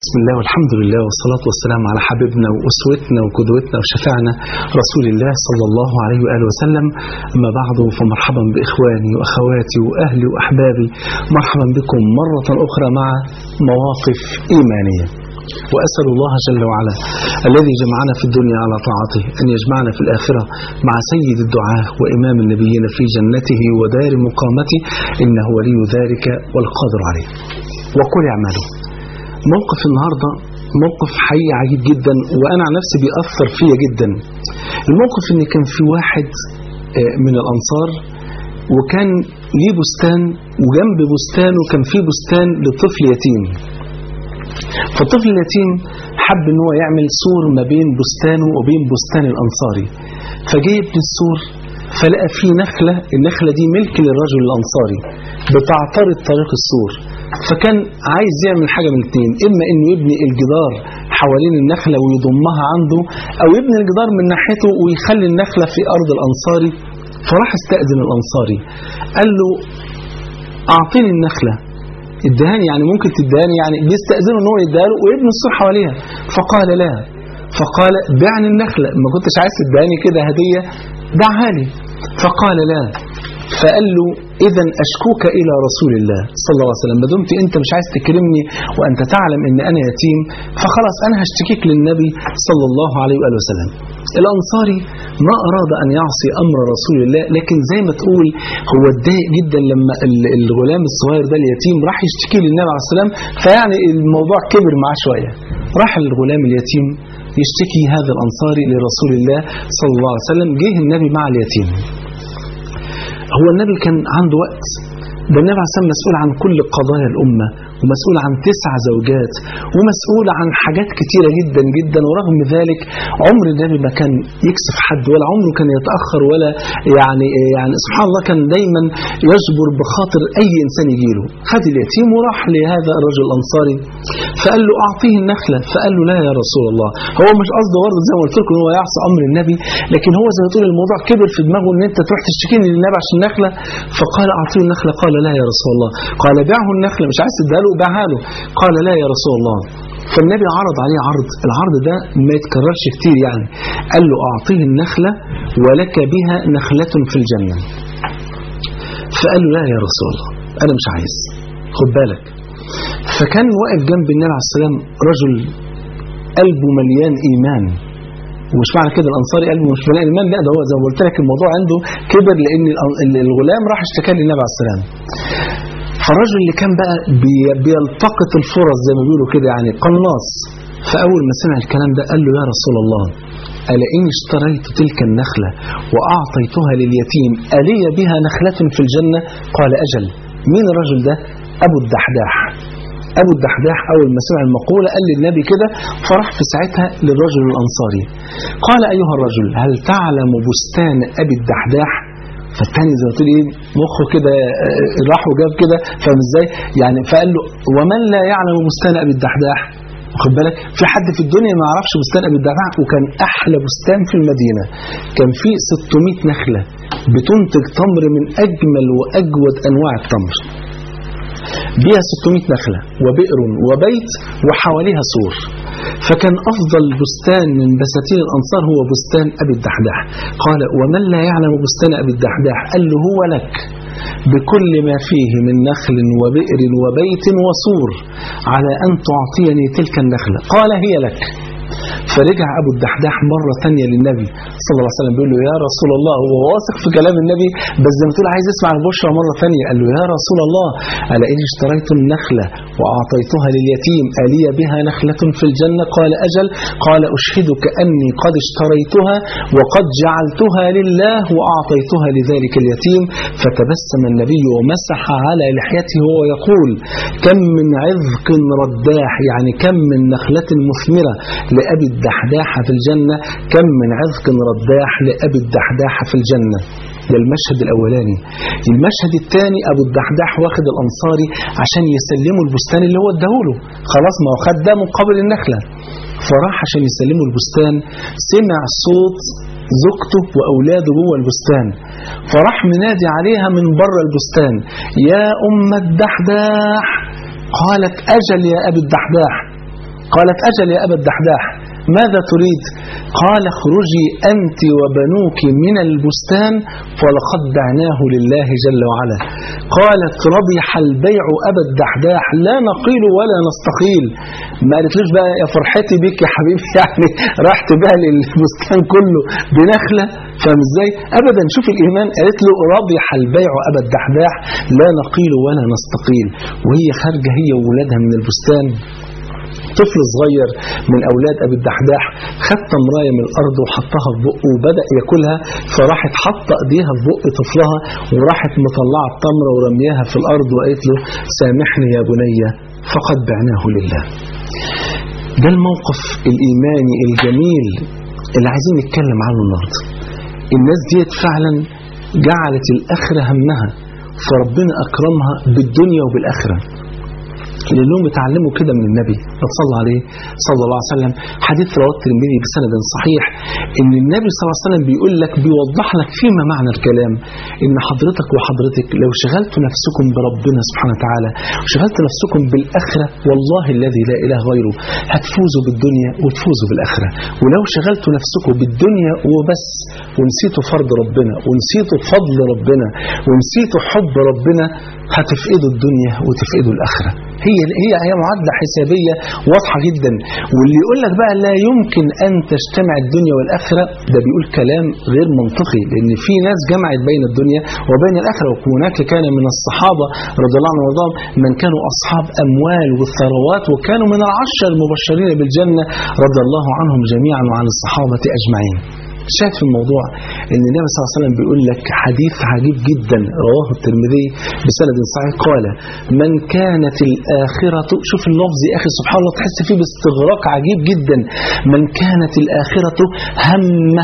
بسم الله والحمد لله والصلاة والسلام على حبيبنا وأسوتنا وقدوتنا وشفعنا رسول الله صلى الله عليه وآله وسلم أما بعد فمرحبا بإخواني وأخواتي وأهلي وأحبابي مرحبا بكم مرة أخرى مع مواقف إيمانية وأسأل الله جل وعلا الذي جمعنا في الدنيا على طاعته أن يجمعنا في الآخرة مع سيد الدعاة وإمام النبيين في جنته ودار مقامته إنه ولي ذلك والقادر عليه وقل اعملوا موقف النهاردة موقف حقيقي عجيب جدا وأنا عن نفسي بيأثر فيا جدا الموقف إن كان في واحد من الأنصار وكان ليه بستان وجنب بستانه كان في بستان لطفل يتيم فالطفل اليتيم حب ان هو يعمل سور ما بين بستانه وبين بستان الأنصاري فجاء ابن السور فلقى فيه نخلة النخلة دي ملك للرجل الأنصاري بتعترض طريق السور فكان عايز يعمل حاجة من الاثنين إما إنه يبني الجدار حوالين النخلة ويضمها عنده أو يبني الجدار من ناحيته ويخلي النخلة في أرض الأنصاري فراح استأذن الأنصاري قال له أعطيني النخلة ادهاني يعني ممكن تدهاني يعني بيستأذنه ان هو يديها له ويبني السور حواليها فقال لا فقال بعني النخلة ما كنتش عايز تدهاني كده هدية دعها لي فقال لا فقال له إذا أشكوك إلى رسول الله صلى الله عليه وسلم ما دمت أنت مش عايز تكرمني وأنت تعلم أن أنا يتيم فخلاص أنا هشتكيك للنبي صلى الله عليه وآله وسلم الأنصاري ما أراد أن يعصي أمر رسول الله لكن زي ما تقول هو اتضايق جدا لما الغلام الصغير ده اليتيم راح يشتكي للنبي عليه السلام فيعني الموضوع كبر معاه شوية راح الغلام اليتيم يشتكي هذا الأنصاري لرسول الله صلى الله عليه وسلم جه النبي مع اليتيم هو النبي كان عنده وقت ده النبي عليه السلام مسؤول عن كل قضايا الأمة ومسؤول عن تسع زوجات ومسؤول عن حاجات كتيرة جدا جدا ورغم ذلك عمر النبي ما كان يكسف حد ولا عمره كان يتأخر ولا يعني يعني سبحان الله كان دايما يجبر بخاطر أي إنسان يجيله خد اليتيم وراح لهذا الرجل الأنصاري فقال له أعطيه النخلة فقال له لا يا رسول الله هو مش قصده برضه زي ما قلت لكم هو يعصي أمر النبي لكن هو زي ما تقول الموضوع كبر في دماغه إن أنت تروح تشتكيني للنبي عشان النخلة فقال أعطيه النخلة قال لا يا رسول الله قال بيعه النخلة مش عايز تديها له باعها له قال لا يا رسول الله فالنبي عرض عليه عرض العرض ده ما يتكررش كتير يعني قال له أعطيه النخلة ولك بها نخلة في الجنة فقال له لا يا رسول الله أنا مش عايز خد بالك فكان واقف جنب النبي عليه السلام رجل قلبه مليان إيمان ومش معنى كده الأنصاري قلبه مش مليان إيمان لا ده هو زي ما قلت لك الموضوع عنده كبر لأن الغلام راح اشتكى للنبي عليه السلام فالرجل اللي كان بقى بيلتقط الفرص زي ما بيقولوا كده يعني قناص فأول ما سمع الكلام ده قال له يا رسول الله ألا إني اشتريت تلك النخلة وأعطيتها لليتيم ألي بها نخلة في الجنة قال أجل مين الرجل ده أبو الدحداح أبو الدحداح أول ما سمع المقولة قال للنبي كده فراح في ساعتها للرجل الأنصاري قال أيها الرجل هل تعلم بستان أبي الدحداح فالتاني زي ما تقول ايه مخه كده راح وجاب كده فاهم ازاي يعني فقال له ومن لا يعلم بستان ابي الدحداح واخد بالك في حد في الدنيا ما يعرفش بستان ابي الدحداح وكان احلى بستان في المدينه كان فيه 600 نخله بتنتج تمر من اجمل واجود انواع التمر بيها 600 نخلة وبئر وبيت وحواليها سور فكان أفضل بستان من بساتين الأنصار هو بستان أبي الدحداح قال ومن لا يعلم بستان أبي الدحداح قال له هو لك بكل ما فيه من نخل وبئر وبيت وسور على أن تعطيني تلك النخلة قال هي لك فرجع أبو الدحداح مرة ثانية للنبي صلى الله عليه وسلم بيقول له يا رسول الله هو واثق في كلام النبي بس زي ما تقول عايز يسمع البشرى مرة ثانية قال له يا رسول الله ألا إني اشتريت النخلة وأعطيتها لليتيم ألي بها نخلة في الجنة قال أجل قال أشهدك أني قد اشتريتها وقد جعلتها لله وأعطيتها لذلك اليتيم فتبسم النبي ومسح على لحيته وهو يقول كم من عذق رداح يعني كم من نخلة مثمرة لأبي الدحداح في الجنة كم من عذق رداح لأبي الدحداح في الجنة ده المشهد الأولاني المشهد الثاني أبو الدحداح واخد الأنصاري عشان يسلموا البستان اللي هو اداهوله خلاص ما هو خد ده مقابل النخلة فراح عشان يسلموا البستان سمع صوت زوجته وأولاده جوه البستان فراح منادي عليها من بره البستان يا أم الدحداح قالت أجل يا أبي الدحداح قالت أجل يا أبا الدحداح ماذا تريد قال اخرجي أنت وبنوك من البستان فلقد بعناه لله جل وعلا قالت ربح البيع أبا الدحداح لا نقيل ولا نستقيل ما قالتلوش بقى يا فرحتي بك يا حبيبي يعني راح تبيع لي البستان كله بنخلة فاهم ازاي ابدا شوف الايمان قالت له ربح البيع ابا الدحداح لا نقيل ولا نستقيل وهي خارجه هي وولادها من البستان طفل صغير من أولاد أبي الدحداح خد تمراية من الأرض وحطها في بقه وبدأ ياكلها فراحت حاطة إيديها في بق طفلها وراحت مطلعة التمرة ورمياها في الأرض وقالت له سامحني يا بني فقد بعناه لله ده الموقف الإيماني الجميل اللي عايزين نتكلم عنه النهارده الناس ديت فعلا جعلت الآخرة همها فربنا أكرمها بالدنيا وبالآخرة لأنهم اتعلموا كده من النبي صلى عليه صلى الله عليه وسلم حديث رواه الترمذي بسند صحيح ان النبي صلى الله عليه وسلم بيقول لك بيوضح لك فيما معنى الكلام ان حضرتك وحضرتك لو شغلتوا نفسكم بربنا سبحانه وتعالى وشغلتوا نفسكم بالاخره والله الذي لا اله غيره هتفوزوا بالدنيا وتفوزوا بالاخره ولو شغلتوا نفسكم بالدنيا وبس ونسيتوا فرض ربنا ونسيتوا فضل ربنا ونسيتوا حب ربنا هتفقدوا الدنيا وتفقدوا الاخره هي هي هي معادله حسابيه واضحه جدا واللي يقول لك بقى لا يمكن ان تجتمع الدنيا والاخره ده بيقول كلام غير منطقي لان في ناس جمعت بين الدنيا وبين الاخره وهناك كان من الصحابه رضي الله عنهم وارضاهم من كانوا اصحاب اموال وثروات وكانوا من العشر المبشرين بالجنه رضي الله عنهم جميعا وعن الصحابه اجمعين شاهد في الموضوع ان النبي صلى الله عليه وسلم بيقول لك حديث عجيب جدا رواه الترمذي بسند صحيح قال من كانت الآخرة شوف اللفظ يا أخي سبحان الله تحس فيه باستغراق عجيب جدا من كانت الآخرة همه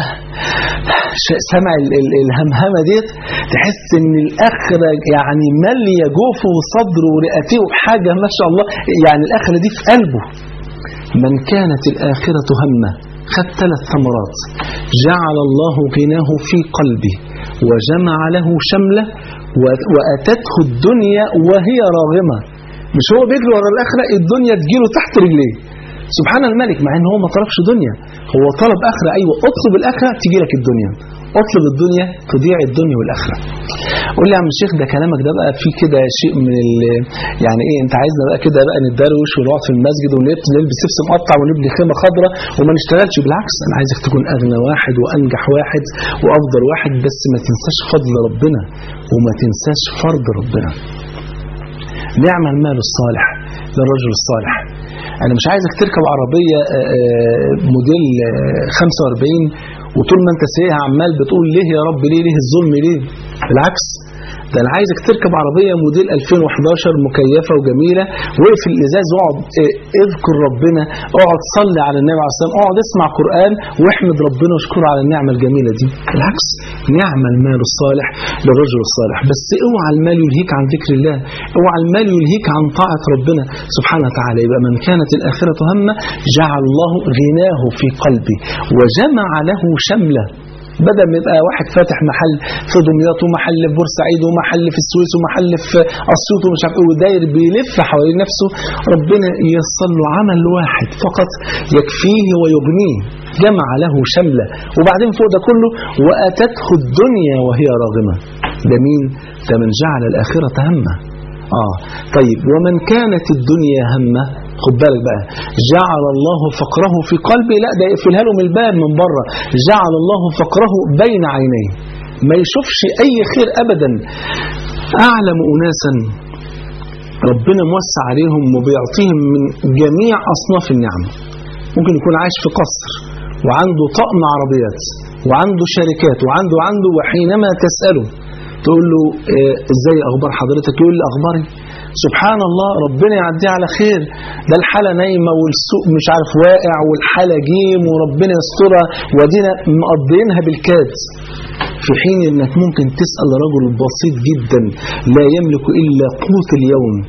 سمع الهمهمة ديت تحس ان الآخرة يعني مالية جوفه وصدره ورئته بحاجة ما شاء الله يعني الآخرة دي في قلبه من كانت الآخرة همه خد ثلاث ثمرات جعل الله غناه في قلبه وجمع له شمله وأتته الدنيا وهي راغمة مش هو بيجري ورا الآخرة الدنيا تجيله تحت رجليه سبحان الملك مع ان هو ما طلبش دنيا هو طلب آخرة أيوة اطلب الآخرة تجي لك الدنيا اطلب الدنيا تضيع الدنيا والآخرة قول لي يا عم الشيخ ده كلامك ده بقى فيه كده شيء من ال يعني ايه انت عايزنا بقى كده بقى نتدروش ونقعد في المسجد ونلبس لبس مقطع ونبني خيمه خضراء وما نشتغلش بالعكس انا عايزك تكون اغنى واحد وانجح واحد وافضل واحد بس ما تنساش فضل ربنا وما تنساش فرض ربنا نعم المال الصالح للرجل الصالح انا مش عايزك تركب عربيه موديل 45 وطول ما انت سايقها عمال بتقول ليه يا رب ليه ليه الظلم ليه بالعكس ده انا عايزك تركب عربيه موديل 2011 مكيفه وجميله واقفل الازاز واقعد اذكر ربنا اقعد صلي على النبي عليه الصلاه والسلام اقعد اسمع قران واحمد ربنا واشكره على النعمه الجميله دي بالعكس نعم المال الصالح للرجل الصالح بس اوعى المال يلهيك عن ذكر الله اوعى المال يلهيك عن طاعه ربنا سبحانه وتعالى يبقى من كانت الاخره همه جعل الله غناه في قلبه وجمع له شمله بدل ما يبقى واحد فاتح محل في دمياط ومحل في بورسعيد ومحل في السويس ومحل في اسيوط ومش عارف ايه وداير بيلف حوالين نفسه ربنا ييسر له عمل واحد فقط يكفيه ويغنيه جمع له شمله وبعدين فوق ده كله واتته الدنيا وهي راغمه ده مين؟ ده من جعل الاخره همه اه طيب ومن كانت الدنيا همه خد بالك بقى جعل الله فقره في قلبه لا ده يقفلها له من الباب من بره جعل الله فقره بين عينيه ما يشوفش اي خير ابدا اعلم اناسا ربنا موسع عليهم وبيعطيهم من جميع اصناف النعم ممكن يكون عايش في قصر وعنده طقم عربيات وعنده شركات وعنده عنده وحينما تساله تقول له ازاي اخبار حضرتك يقول لي اخباري سبحان الله ربنا يعديه على خير ده الحالة نايمة والسوق مش عارف واقع والحالة جيم وربنا يسترها ودينا مقضينها بالكاد في حين انك ممكن تسأل رجل بسيط جدا لا يملك الا قوت اليوم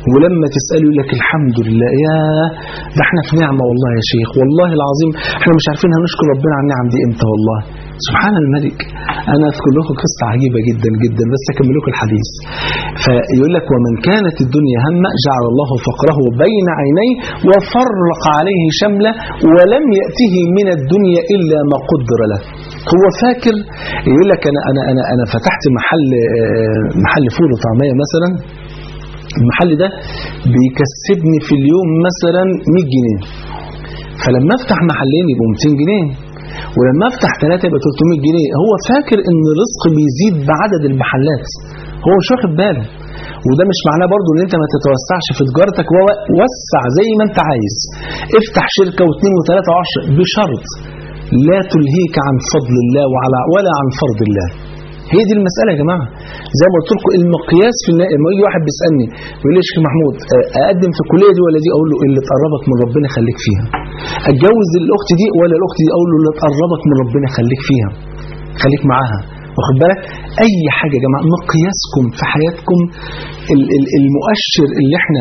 ولما تسأله يقول لك الحمد لله يا ده احنا في نعمة والله يا شيخ والله العظيم احنا مش عارفين هنشكر ربنا على النعم دي امتى والله سبحان الملك انا اذكر لكم قصة عجيبة جدا جدا بس اكمل لكم الحديث فيقول لك ومن كانت الدنيا همه جعل الله فقره بين عينيه وفرق عليه شمله ولم يأته من الدنيا إلا ما قدر له هو فاكر يقول لك انا انا انا انا فتحت محل آه، محل فول وطعميه مثلا المحل ده بيكسبني في اليوم مثلا 100 جنيه فلما افتح محلين يبقوا 200 جنيه ولما افتح ثلاثه يبقى 300 جنيه هو فاكر ان الرزق بيزيد بعدد المحلات هو مش واخد باله وده مش معناه برضو ان انت ما تتوسعش في تجارتك ووسع زي ما انت عايز افتح شركه واثنين وثلاثه وعشرة بشرط لا تلهيك عن فضل الله وعلى ولا عن فرض الله هي دي المسألة يا جماعة زي ما قلت لكم المقياس في النا- لما يجي واحد بيسألني يقول لي يا شيخ محمود آه، أقدم في الكلية دي ولا دي أقول له اللي تقربك من ربنا خليك فيها أتجوز الأخت دي ولا الأخت دي أقول له اللي تقربك من ربنا خليك فيها خليك معاها واخد بالك أي حاجة يا جماعة مقياسكم في حياتكم ال- ال- المؤشر اللي احنا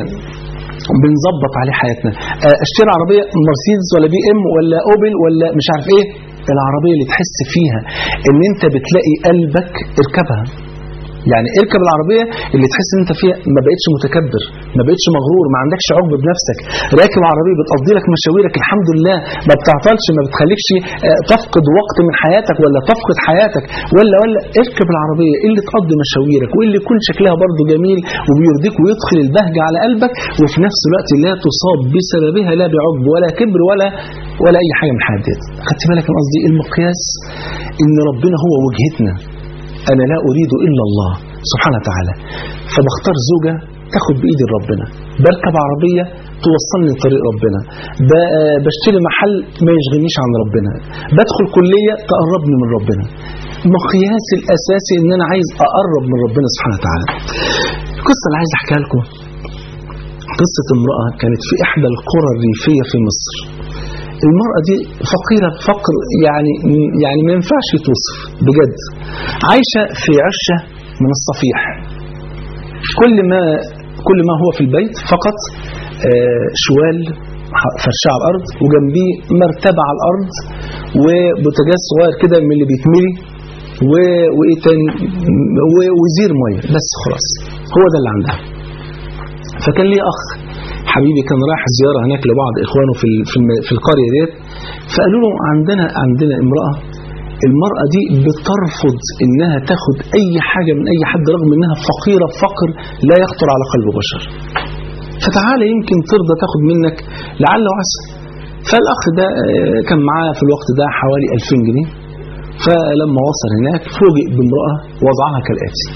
بنظبط عليه حياتنا آه، اشتري عربية مرسيدس ولا بي ام ولا اوبل ولا مش عارف ايه العربية اللي تحس فيها ان انت بتلاقي قلبك اركبها يعني اركب العربية اللي تحس ان انت فيها ما بقتش متكبر ما بقتش مغرور ما عندكش عجب بنفسك راكب عربية بتقضي لك مشاويرك الحمد لله ما بتعطلش ما بتخليكش آه، تفقد وقت من حياتك ولا تفقد حياتك ولا ولا اركب العربية اللي تقضي مشاويرك واللي يكون شكلها برضه جميل وبيرضيك ويدخل البهجة على قلبك وفي نفس الوقت لا تصاب بسببها لا بعجب ولا كبر ولا ولا اي حاجة من الحاجات ديت خدت بالك من قصدي المقياس ان ربنا هو وجهتنا أنا لا أريد إلا الله سبحانه وتعالى فبختار زوجة تاخد بإيدي ربنا بركب عربية توصلني لطريق ربنا ب- بشتري محل ما يشغلنيش عن ربنا بدخل كلية تقربني من ربنا مقياس الأساسي إن أنا عايز أقرب من ربنا سبحانه وتعالى القصة اللي عايز أحكيها لكم قصة امرأة كانت في إحدى القرى الريفية في مصر المرأة دي فقيرة فقر يعني يعني ما ينفعش يتوصف بجد عايشة في عشة من الصفيح كل ما كل ما هو في البيت فقط آه، شوال فرشاه على الأرض وجنبيه مرتبة على الأرض وبوتاجاز صغير كده من اللي بيتملي و- وإيه تاني و- وزير مية بس خلاص هو ده اللي عندها فكان لي أخ حبيبي كان رايح زيارة هناك لبعض إخوانه في ال- في الم- في القرية ديت فقالوا له عندنا عندنا امرأة المرأة دي بترفض إنها تاخد أي حاجة من أي حد رغم إنها فقيرة فقر لا يخطر على قلب بشر فتعالى يمكن ترضى تاخد منك لعل وعسى فالأخ ده آه، كان معاه في الوقت ده حوالي 2000 جنيه فلما وصل هناك فوجئ بامرأة وضعها كالآتي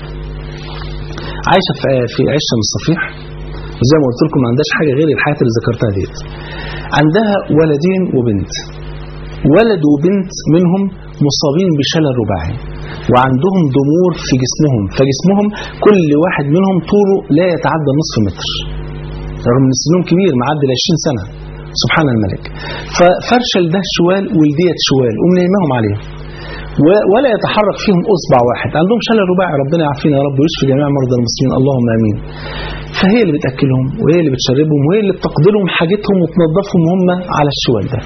عايشة في في عشة من الصفيح وزي ما قلت لكم ما عندهاش حاجة غير الحياة اللي ذكرتها ديت عندها ولدين وبنت ولد وبنت منهم مصابين بشلل رباعي وعندهم ضمور في جسمهم فجسمهم كل واحد منهم طوله لا يتعدى نصف متر رغم ان سنهم كبير معدي ال 20 سنة سبحان الملك ففرشل ده شوال والديت شوال ومنيمهم عليهم و- ولا يتحرك فيهم اصبع واحد عندهم شلل رباعي ربنا يعافينا يا رب ويشفي جميع مرضى المسلمين اللهم امين فهي اللي بتاكلهم وهي اللي بتشربهم وهي اللي بتقضي لهم حاجتهم وتنظفهم هم على الشوال ده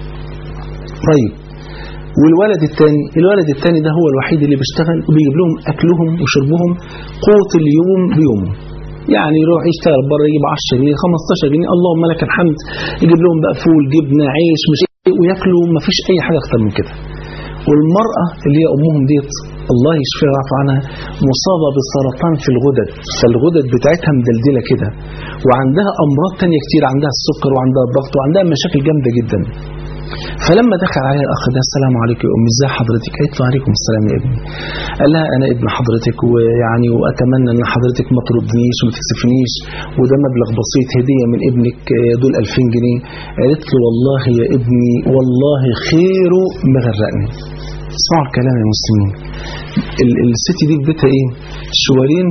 طيب والولد الثاني الولد الثاني ده هو الوحيد اللي بيشتغل وبيجيب لهم اكلهم وشربهم قوت اليوم بيومه يعني يروح يشتغل بره يجيب 10 جنيه 15 جنيه اللهم لك الحمد يجيب لهم بقى فول جبنه عيش مش إيه وياكلوا ما فيش اي حاجه اكتر من كده والمرأة اللي هي أمهم ديت الله يشفيها ويعفو عنها مصابة بسرطان في الغدد فالغدد بتاعتها مدلدلة كده وعندها أمراض تانية كتير عندها السكر وعندها الضغط وعندها مشاكل جامدة جدا فلما دخل عليها الأخ ده السلام عليكم يا أمي ازي حضرتك قالت له عليكم السلام يا ابني قال لها أنا ابن حضرتك ويعني وأتمنى أن حضرتك ما تردنيش وما تكسفنيش وده مبلغ بسيط هدية من ابنك آه، دول 2000 جنيه قالت له والله يا ابني والله خيره مغرقني اسمعوا الكلام يا مسلمين ال- الست دي في بيتها ايه شوالين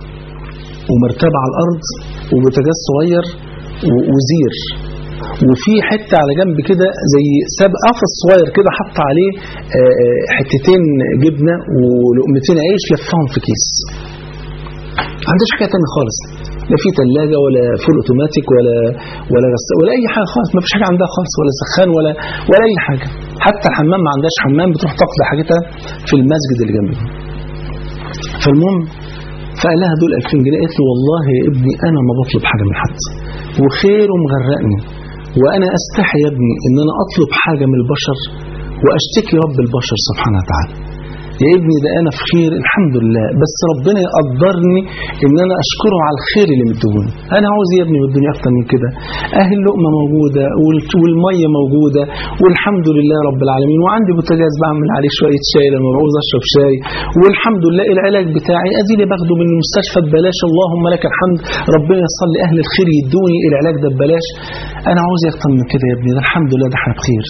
ومرتبة على الأرض وبوتاجاز صغير و- وزير وفي حتة على جنب كده زي ساب قفص صغير كده حط عليه آه، آه، حتتين جبنة ولقمتين عيش لفهم في كيس ما عندهاش حاجة تانية خالص لا في ثلاجه ولا فول اوتوماتيك ولا ولا غسالة ولا اي حاجه خالص ما فيش حاجه عندها خالص ولا سخان ولا ولا اي حاجه حتى الحمام ما عندهاش حمام بتروح تقضي حاجتها في المسجد اللي جنبها فالمهم فقال لها دول 2000 جنيه قالت له والله يا ابني انا ما بطلب حاجه من حد وخيره مغرقني وانا استحي يا ابني ان انا اطلب حاجه من البشر واشتكي رب البشر سبحانه وتعالى يا ابني ده انا في خير الحمد لله بس ربنا يقدرني ان انا اشكره على الخير اللي مديهوني انا عاوز يا ابني من الدنيا اكتر من كده اهل اللقمه موجوده وال- والميه موجوده والحمد لله رب العالمين وعندي بوتاجاز بعمل عليه شويه شاي لما بعوز اشرب شاي والحمد لله العلاج بتاعي ادي اللي باخده من المستشفى ببلاش اللهم لك الحمد ربنا يصل لي اهل الخير يدوني العلاج ده ببلاش انا عاوز اكتر من كده يا ابني ده الحمد لله ده احنا بخير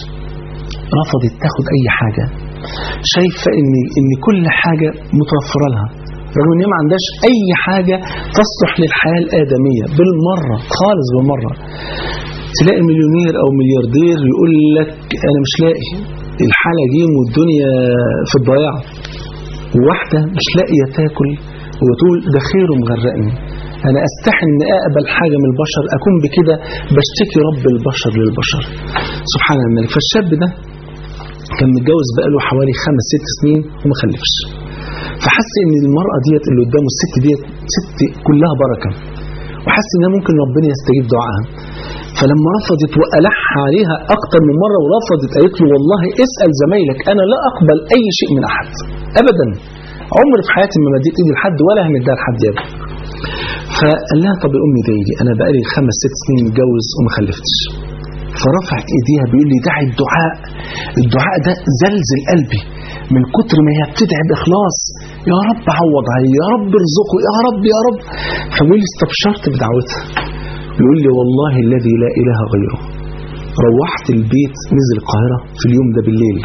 رفضت تاخد اي حاجه شايفه ان ان كل حاجه متوفره لها رغم ان هي ما عندهاش اي حاجه تصلح للحياه الادميه بالمره خالص بالمره تلاقي مليونير او ملياردير يقول لك انا مش لاقي الحاله جيم والدنيا في الضياع وواحده مش لاقيه تاكل وتقول ده خيره مغرقني انا استحي ان اقبل حاجه من البشر اكون بكده بشتكي رب البشر للبشر سبحان الملك فالشاب ده كان متجوز بقاله حوالي خمس ست سنين وما خلفش فحس ان المرأة ديت اللي قدامه الست ديت ست كلها بركة وحس انها ممكن ربنا يستجيب دعائها فلما رفضت وألح عليها أكتر من مرة ورفضت قالت له والله اسأل زمايلك أنا لا أقبل أي شيء من أحد أبدا عمري في حياتي ما مديت إيدي لحد ولا همدها لحد يا ابني فقال لها طب الأم دي لي أنا بقالي خمس ست سنين متجوز وما خلفتش فرفعت ايديها بيقول لي دعي الدعاء الدعاء ده زلزل قلبي من كتر ما هي بتدعي باخلاص يا رب عوض عليه يا رب ارزقه يا رب يا رب فبيقول لي استبشرت بدعوتها بيقول لي والله الذي لا اله غيره روحت البيت نزل القاهره في اليوم ده بالليل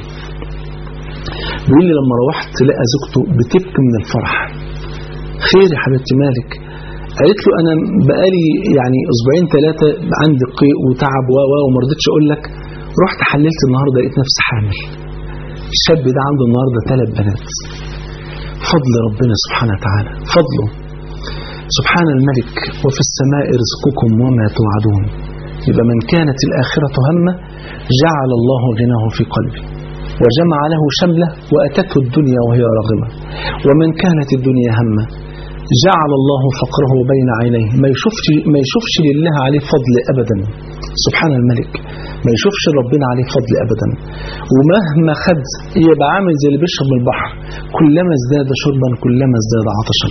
بيقول لي لما روحت لقى زوجته بتبكي من الفرح خير يا حبيبتي مالك قالت له انا بقالي يعني اسبوعين ثلاثه عندي قيء وتعب و و وما رضيتش اقول لك رحت حللت النهارده لقيت نفسي حامل الشاب ده عنده النهارده ثلاث بنات فضل ربنا سبحانه وتعالى فضله سبحان الملك وفي السماء رزقكم وما توعدون يبقى من كانت الآخرة همه جعل الله غناه في قلبه وجمع له شمله وأتته الدنيا وهي راغمة ومن كانت الدنيا همه جعل الله فقره بين عينيه ما يشوفش ما يشوفش لله عليه فضل ابدا سبحان الملك ما يشوفش ربنا عليه فضل ابدا ومهما خد يبقى عامل زي اللي بيشرب من البحر كلما ازداد شربا كلما ازداد عطشا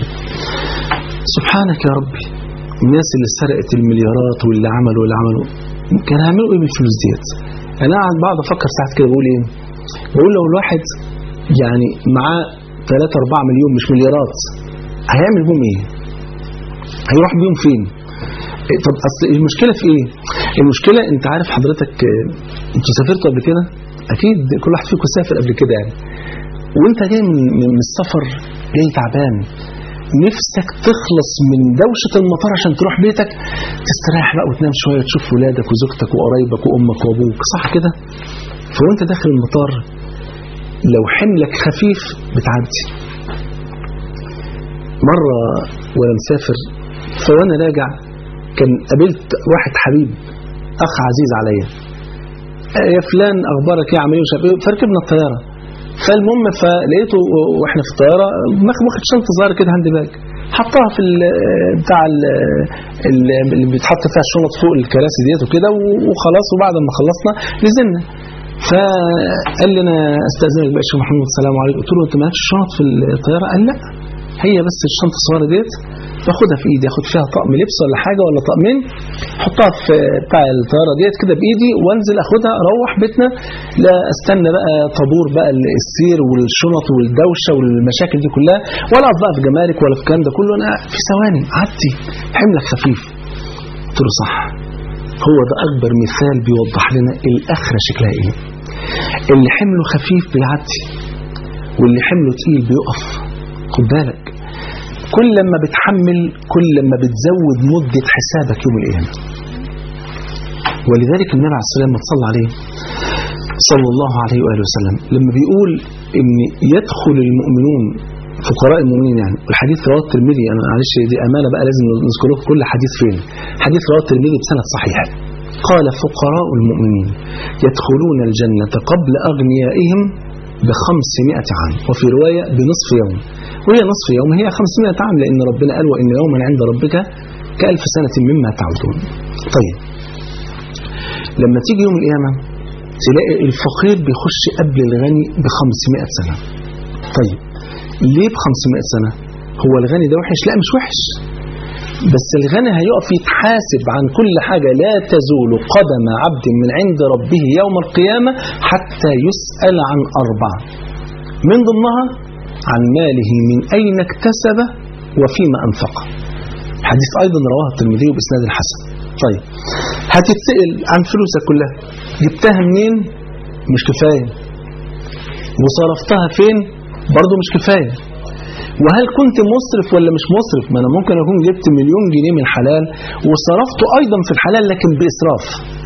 سبحانك يا ربي الناس اللي سرقت المليارات واللي عملوا واللي عملوا كان هيعملوا ايه بالفلوس ديت انا قاعد بقعد افكر ساعات كده بقول ايه بقول لو الواحد يعني معاه 3 4 مليون مش مليارات هيعمل بيهم ايه هيروح بيهم فين إيه طب اصل المشكله في ايه المشكله انت عارف حضرتك آه، انتوا سافرتوا قبل كده اكيد كل واحد فيكم سافر قبل كده يعني وانت جاي من, من من السفر جاي تعبان نفسك تخلص من دوشة المطار عشان تروح بيتك تستريح بقى وتنام شوية تشوف ولادك وزوجتك وقرايبك وأمك وأبوك صح كده؟ فوانت داخل المطار لو حملك خفيف بتعدي مرة وأنا مسافر فوأنا راجع كان قابلت واحد حبيب أخ عزيز عليا آه، يا فلان أخبارك إيه عامل إيه مش عارف إيه فركبنا الطيارة فالمهم فلقيته واحنا في الطياره ماخ- واخد شنطه صغيره كده هاند باج حطها في ال بتاع ال ال- اللي بيتحط فيها الشنط فوق الكراسي ديت وكده و- وخلاص وبعد ما خلصنا نزلنا فقال لي انا استاذنك بقى يا شيخ محمود السلام عليكم قلت له انت مالكش شنط في الطياره قال لا هي بس الشنطه الصغيره ديت باخدها في ايدي اخد فيها طقم لبس ولا حاجه ولا طقمين احطها في بتاع الطياره ديت كده بايدي وانزل اخدها اروح بيتنا لا استنى بقى طابور بقى السير والشنط والدوشه والمشاكل دي كلها ولا اقف بقى في جمارك ولا في الكلام ده كله انا في ثواني عدي حملك خفيف قلت له صح هو ده اكبر مثال بيوضح لنا الاخره شكلها ايه اللي حمله خفيف بيعدي واللي حمله تقيل بيقف خد بالك كل لما بتحمل كل لما بتزود مدة حسابك يوم القيامة ولذلك النبي عليه الصلاة والسلام صلى عليه صلى الله عليه وآله وسلم لما بيقول إن يدخل المؤمنون فقراء المؤمنين يعني والحديث رواه الترمذي انا معلش دي امانه بقى لازم نذكر لكم كل حديث فين حديث رواه الترمذي بسند صحيح قال فقراء المؤمنين يدخلون الجنة قبل أغنيائهم بخمسمائة عام وفي رواية بنصف يوم وهي نصف يوم هي خمسمائة عام لأن ربنا قال وإن يوما عند ربك كألف سنة مما تعودون طيب لما تيجي يوم القيامة تلاقي الفقير بيخش قبل الغني بخمسمائة سنة طيب ليه بخمسمائة سنة هو الغني ده وحش لا مش وحش بس الغني هيقف يتحاسب عن كل حاجة لا تزول قدم عبد من عند ربه يوم القيامة حتى يسأل عن أربعة من ضمنها عن ماله من أين اكتسبه وفيما أنفقه حديث أيضا رواه الترمذي بإسناد الحسن طيب هتتسأل عن فلوسك كلها جبتها منين مش كفاية وصرفتها فين برضو مش كفاية وهل كنت مصرف ولا مش مصرف ما انا ممكن اكون جبت مليون جنيه من حلال وصرفته ايضا في الحلال لكن باسراف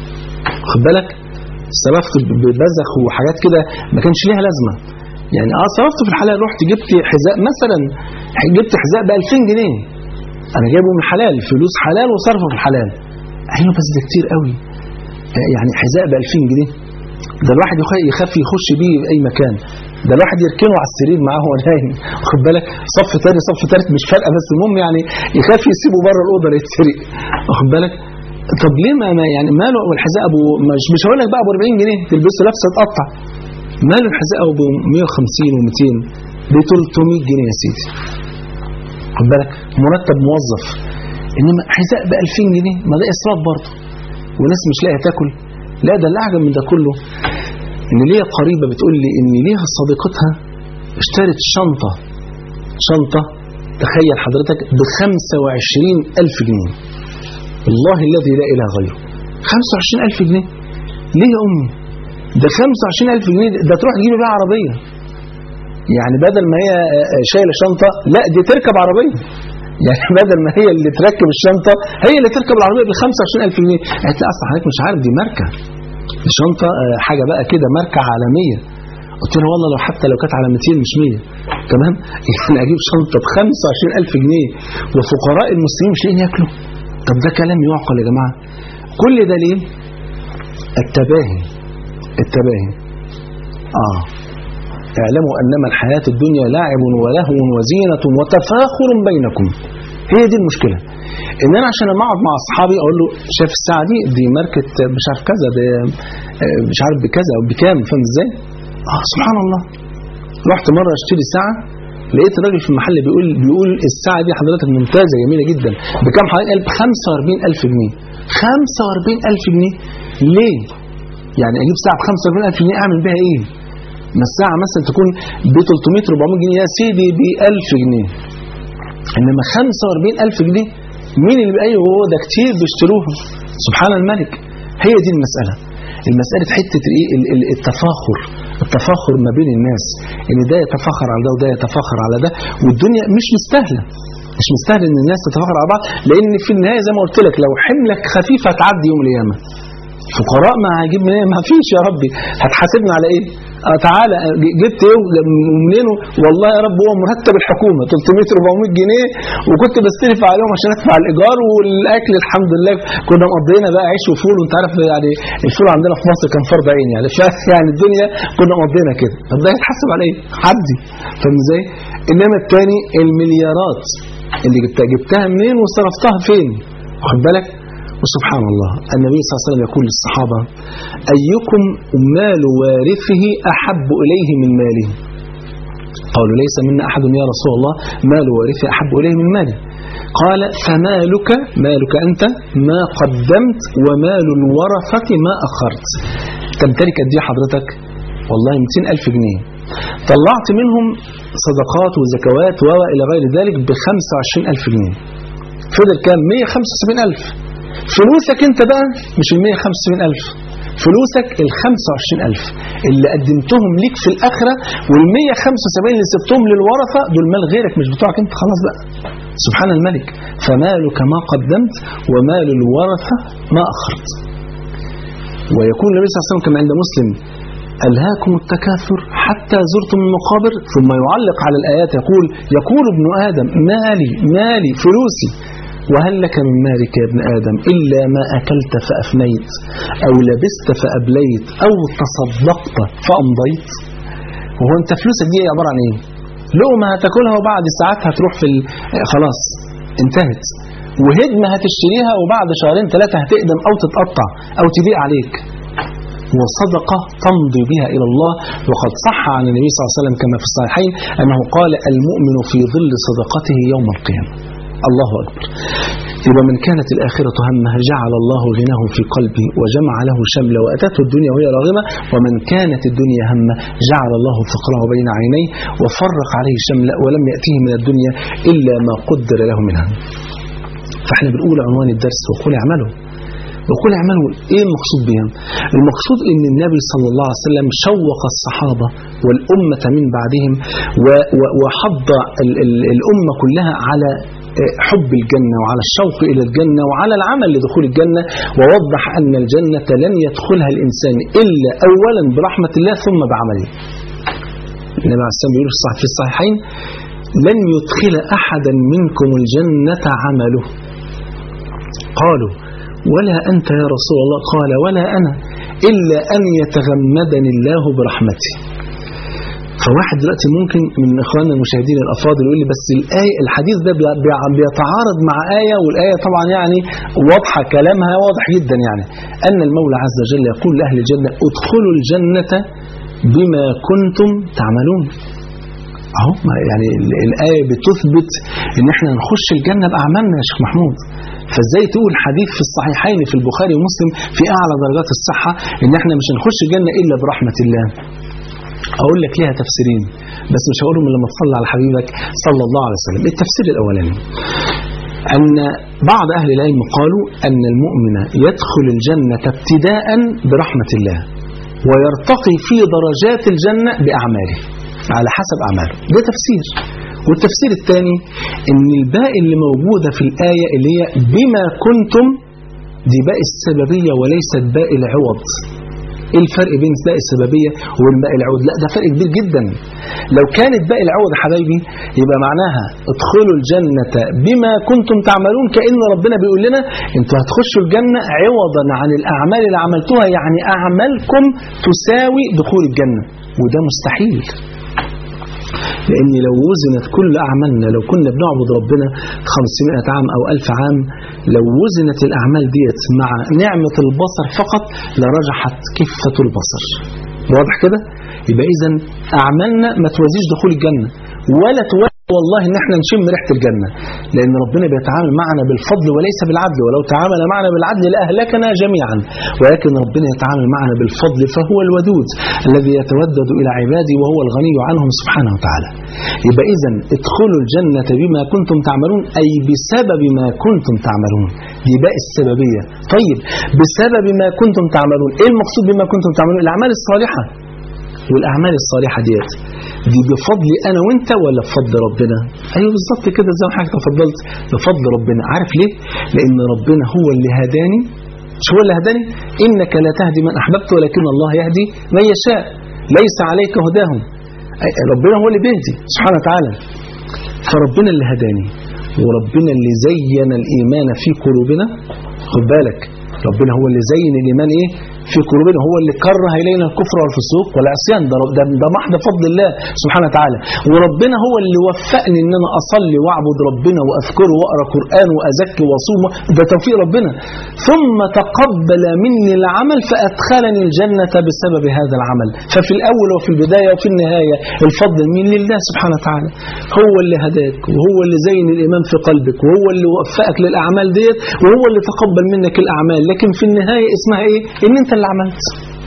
خد بالك صرفت ببذخ وحاجات كده ما كانش ليها لازمه يعني اه صرفت في الحلال رحت جبت حذاء مثلا جبت حذاء ب 2000 جنيه انا جايبه من حلال فلوس حلال وصرفه في الحلال ايوه بس ده كتير قوي يعني حذاء ب 2000 جنيه ده الواحد يخاف يخش بيه اي مكان ده الواحد يركنه على السرير معاه وهو نايم خد بالك صف تاني صف تالت مش فارقه بس المهم يعني يخاف يسيبه بره الاوضه يتسرق واخد بالك طب ليه ما يعني ماله والحذاء ابو مش مش هقول لك بقى ابو 40 جنيه تلبسه لابسه تقطع ماله الحذاء ابو 150 و200 ب 300 جنيه يا سيدي خد بالك مرتب موظف انما حذاء ب 2000 جنيه ما ده اسراف برضه وناس مش لاقيه تاكل لا ده اللي اعجب من ده كله ان ليا قريبه بتقول لي ان ليها صديقتها اشترت شنطه شنطه تخيل حضرتك ب 25000 جنيه والله الذي لا اله غيره 25000 جنيه ليه يا امي ده 25000 جنيه ده تروح تجيب بيها عربيه يعني بدل ما هي شايله شنطه لا دي تركب عربيه يعني بدل ما هي اللي تركب الشنطه هي اللي تركب العربيه ب 25000 جنيه قالت لي اصلا حضرتك مش عارف دي ماركه الشنطة حاجة بقى كده ماركة عالمية قلت له والله لو حتى لو كانت على 200 مش 100 تمام يعني اجيب شنطة ب 25000 جنيه وفقراء المسلمين مش لاقيين ياكلوا طب ده كلام يعقل يا جماعة كل ده ليه التباهي التباهي اه اعلموا انما الحياة الدنيا لاعب ولهو وزينة وتفاخر بينكم هي دي المشكلة ان انا عشان اما اقعد مع اصحابي اقول له شايف الساعه دي دي ماركه مش عارف كذا ده مش عارف بكذا او بكام فاهم ازاي؟ اه سبحان الله رحت مره اشتري ساعه لقيت الراجل في المحل بيقول بيقول الساعه دي حضرتك ممتازه جميله جدا بكام حضرتك؟ قال ب 45000 جنيه 45000 جنيه ليه؟ يعني اجيب ساعه ب 45000 جنيه اعمل بيها ايه؟ ما الساعه مثلا تكون ب 300 400 جنيه يا سيدي ب 1000 جنيه انما 45000 جنيه مين اللي ايوه هو ده كتير بيشتروها سبحان الملك هي دي المسألة المسألة حتة ايه التفاخر التفاخر ما بين الناس ان ده يتفاخر على ده وده يتفاخر على ده والدنيا مش مستاهلة مش مستاهل ان الناس تتفاخر على بعض لان في النهاية زي ما قلت لك لو حملك خفيف هتعدي يوم القيامة فقراء ما هجيب منين ما فيش يا ربي هتحاسبنا على ايه آه تعالى جبت ايه ومنين والله يا رب هو مرتب الحكومه 300 400 جنيه وكنت بستلف عليهم عشان ادفع الايجار والاكل الحمد لله كنا مقضينا بقى عيش وفول وانت عارف يعني الفول عندنا في مصر كان فرض عين يعني يعني الدنيا كنا مقضينا كده طب ده هيتحاسب على ايه؟ حدي فاهم ازاي؟ انما الثاني المليارات اللي جبتها جبتها منين وصرفتها فين؟ واخد بالك؟ وسبحان الله النبي صلى الله عليه وسلم يقول للصحابة أيكم مال وارثه أحب إليه من ماله قالوا ليس منا أحد يا رسول الله مال وارثه أحب إليه من ماله قال فمالك مالك أنت ما قدمت ومال الورثة ما أخرت تمتلك قد ايه حضرتك والله 200 ألف جنيه طلعت منهم صدقات وزكوات وإلى غير ذلك ب 25 ألف جنيه فضل كام 175 ألف فلوسك انت بقى مش ال 175 ألف فلوسك ال 25 ألف اللي قدمتهم ليك في الآخرة وال 175 اللي سبتهم للورثة دول مال غيرك مش بتوعك انت خلاص بقى سبحان الملك فمالك ما قدمت ومال الورثة ما أخرت ويكون النبي صلى الله عليه وسلم كما عند مسلم ألهاكم التكاثر حتى زرتم المقابر ثم يعلق على الآيات يقول يقول ابن آدم مالي مالي فلوسي وهل لك من مالك يا ابن آدم إلا ما أكلت فأفنيت أو لبست فأبليت أو تصدقت فأمضيت وهو أنت فلوسك دي عبارة عن إيه لقمة هتاكلها وبعد ساعات هتروح في ال... خلاص انتهت وهدمة هتشتريها وبعد شهرين ثلاثة هتقدم أو تتقطع أو تضيق عليك وصدقة تمضي بها إلى الله وقد صح عن النبي صلى الله عليه وسلم كما في الصحيحين أنه قال المؤمن في ظل صدقته يوم القيامة الله أكبر إذا من كانت الآخرة همه جعل الله غناه في قلبه وجمع له شمله وأتته الدنيا وهي راغمة ومن كانت الدنيا همه جعل الله فقره بين عينيه وفرق عليه شمله ولم يأتيه من الدنيا إلا ما قدر له منها فاحنا بنقول عنوان الدرس وقل اعملوا وقل اعملوا ايه المقصود بهم المقصود ان النبي صلى الله عليه وسلم شوق الصحابة والأمة من بعدهم وحض الأمة كلها على حب الجنة وعلى الشوق إلى الجنة وعلى العمل لدخول الجنة ووضح أن الجنة لن يدخلها الإنسان إلا أولا برحمة الله ثم بعمله النبي عليه السلام بيقول في الصحيحين لن يدخل أحدا منكم الجنة عمله قالوا ولا أنت يا رسول الله قال ولا أنا إلا أن يتغمدني الله برحمته فواحد دلوقتي ممكن من إخواننا المشاهدين الأفاضل يقول لي بس الآية الحديث ده بيتعارض مع آية والآية طبعا يعني واضحة كلامها واضح جدا يعني أن المولى عز وجل يقول لأهل الجنة ادخلوا الجنة بما كنتم تعملون اهو يعني الآية بتثبت ان احنا نخش الجنة بأعمالنا يا شيخ محمود فازاي تقول حديث في الصحيحين في البخاري ومسلم في اعلى درجات الصحة ان احنا مش هنخش الجنة الا برحمة الله اقول لك ليها تفسيرين بس مش هقولهم الا لما تصلي على حبيبك صلى الله عليه وسلم التفسير الاولاني أن بعض أهل العلم قالوا أن المؤمن يدخل الجنة ابتداء برحمة الله ويرتقي في درجات الجنة بأعماله على حسب أعماله ده تفسير والتفسير الثاني ان الباء اللي موجودة في الآية اللي هي بما كنتم دي باء السببية وليست باء العوض ايه الفرق بين باء السببية وبين باء العوض لا ده فرق كبير جدا لو كانت باء العوض يا حبايبي يبقى معناها ادخلوا الجنة بما كنتم تعملون كأن ربنا بيقول لنا انتوا هتخشوا الجنة عوضا عن الأعمال اللي عملتوها يعني أعمالكم تساوي دخول الجنة وده مستحيل لأن لو وزنت كل أعمالنا لو كنا بنعبد ربنا 500 عام أو 1000 عام لو وزنت الأعمال ديت مع نعمة البصر فقط لرجحت كفة البصر واضح كده؟ يبقى إذا أعمالنا ما توازيش دخول الجنة ولا توازي والله ان احنا نشم ريحه الجنه لان ربنا بيتعامل معنا بالفضل وليس بالعدل ولو تعامل معنا بالعدل لاهلكنا جميعا ولكن ربنا يتعامل معنا بالفضل فهو الودود الذي يتودد الى عباده وهو الغني عنهم سبحانه وتعالى يبقى اذا ادخلوا الجنه بما كنتم تعملون اي بسبب ما كنتم تعملون دي باء السببيه طيب بسبب ما كنتم تعملون ايه المقصود بما كنتم تعملون الاعمال الصالحه والاعمال الصالحه ديت دي بفضل انا وانت ولا بفضل ربنا ايوه بالظبط كده زي ما حضرتك تفضلت بفضل ربنا عارف ليه لان ربنا هو اللي هداني مش هو اللي هداني انك لا تهدي من احببت ولكن الله يهدي من يشاء ليس عليك هداهم ربنا هو اللي بيهدي سبحانه وتعالى فربنا اللي هداني وربنا اللي زين الايمان في قلوبنا خد بالك ربنا هو اللي زين الايمان ايه في قلوبنا هو اللي كره إلينا الكفر والفسوق والعصيان ده, ده, ده محض فضل الله سبحانه وتعالى وربنا هو اللي وفقني ان انا اصلي واعبد ربنا واذكره واقرا قران وازكي واصوم ده توفيق ربنا ثم تقبل مني العمل فادخلني الجنه بسبب هذا العمل ففي الاول وفي البدايه وفي النهايه الفضل من لله سبحانه وتعالى هو اللي هداك وهو اللي زين الايمان في قلبك وهو اللي وفقك للاعمال ديت وهو اللي تقبل منك الاعمال لكن في النهايه اسمها ايه ان انت اللي عملت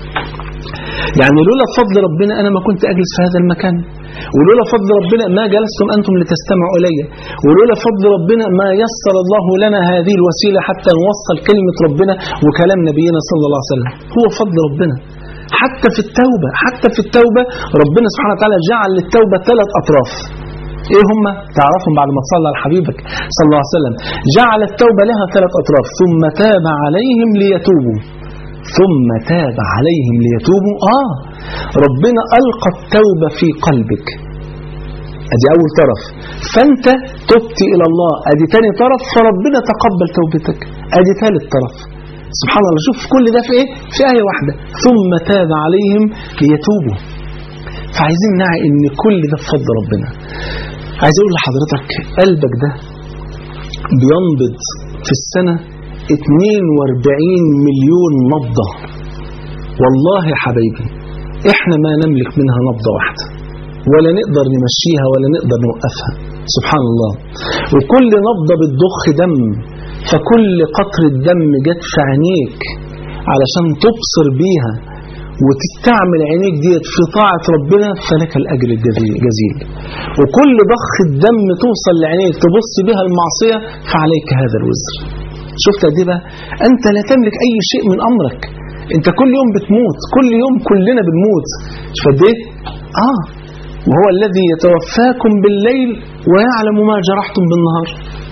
يعني لولا فضل ربنا أنا ما كنت أجلس في هذا المكان ولولا فضل ربنا ما جلستم أنتم لتستمعوا إلي ولولا فضل ربنا ما يسر الله لنا هذه الوسيلة حتى نوصل كلمة ربنا وكلام نبينا صلى الله عليه وسلم هو فضل ربنا حتى في التوبة حتى في التوبة ربنا سبحانه وتعالى جعل للتوبة ثلاث أطراف ايه هم تعرفهم بعد ما تصلى على حبيبك صلى الله عليه وسلم جعل التوبة لها ثلاث أطراف ثم تاب عليهم ليتوبوا ثم تاب عليهم ليتوبوا آه ربنا ألقى التوبة في قلبك ادي اول طرف فانت تبت الى الله ادي تاني طرف فربنا تقبل توبتك ادي ثالث طرف سبحان الله شوف كل ده في ايه في آية واحدة ثم تاب عليهم ليتوبوا فعايزين نعي ان كل ده بفضل ربنا عايز اقول لحضرتك قلبك ده بينبض في السنة 42 مليون نبضة والله يا حبايبي احنا ما نملك منها نبضة واحدة ولا نقدر نمشيها ولا نقدر نوقفها سبحان الله وكل نبضة بتضخ دم فكل قطرة دم جت في عينيك علشان تبصر بيها وتستعمل عينيك ديت في طاعة ربنا فلك الأجر الجزيل وكل ضخ الدم توصل لعينيك تبص بها المعصية فعليك هذا الوزر شفت قد ايه بقى أنت لا تملك أي شيء من أمرك أنت كل يوم بتموت كل يوم كلنا بنموت شوف قد ايه آه وهو الذي يتوفاكم بالليل ويعلم ما جرحتم بالنهار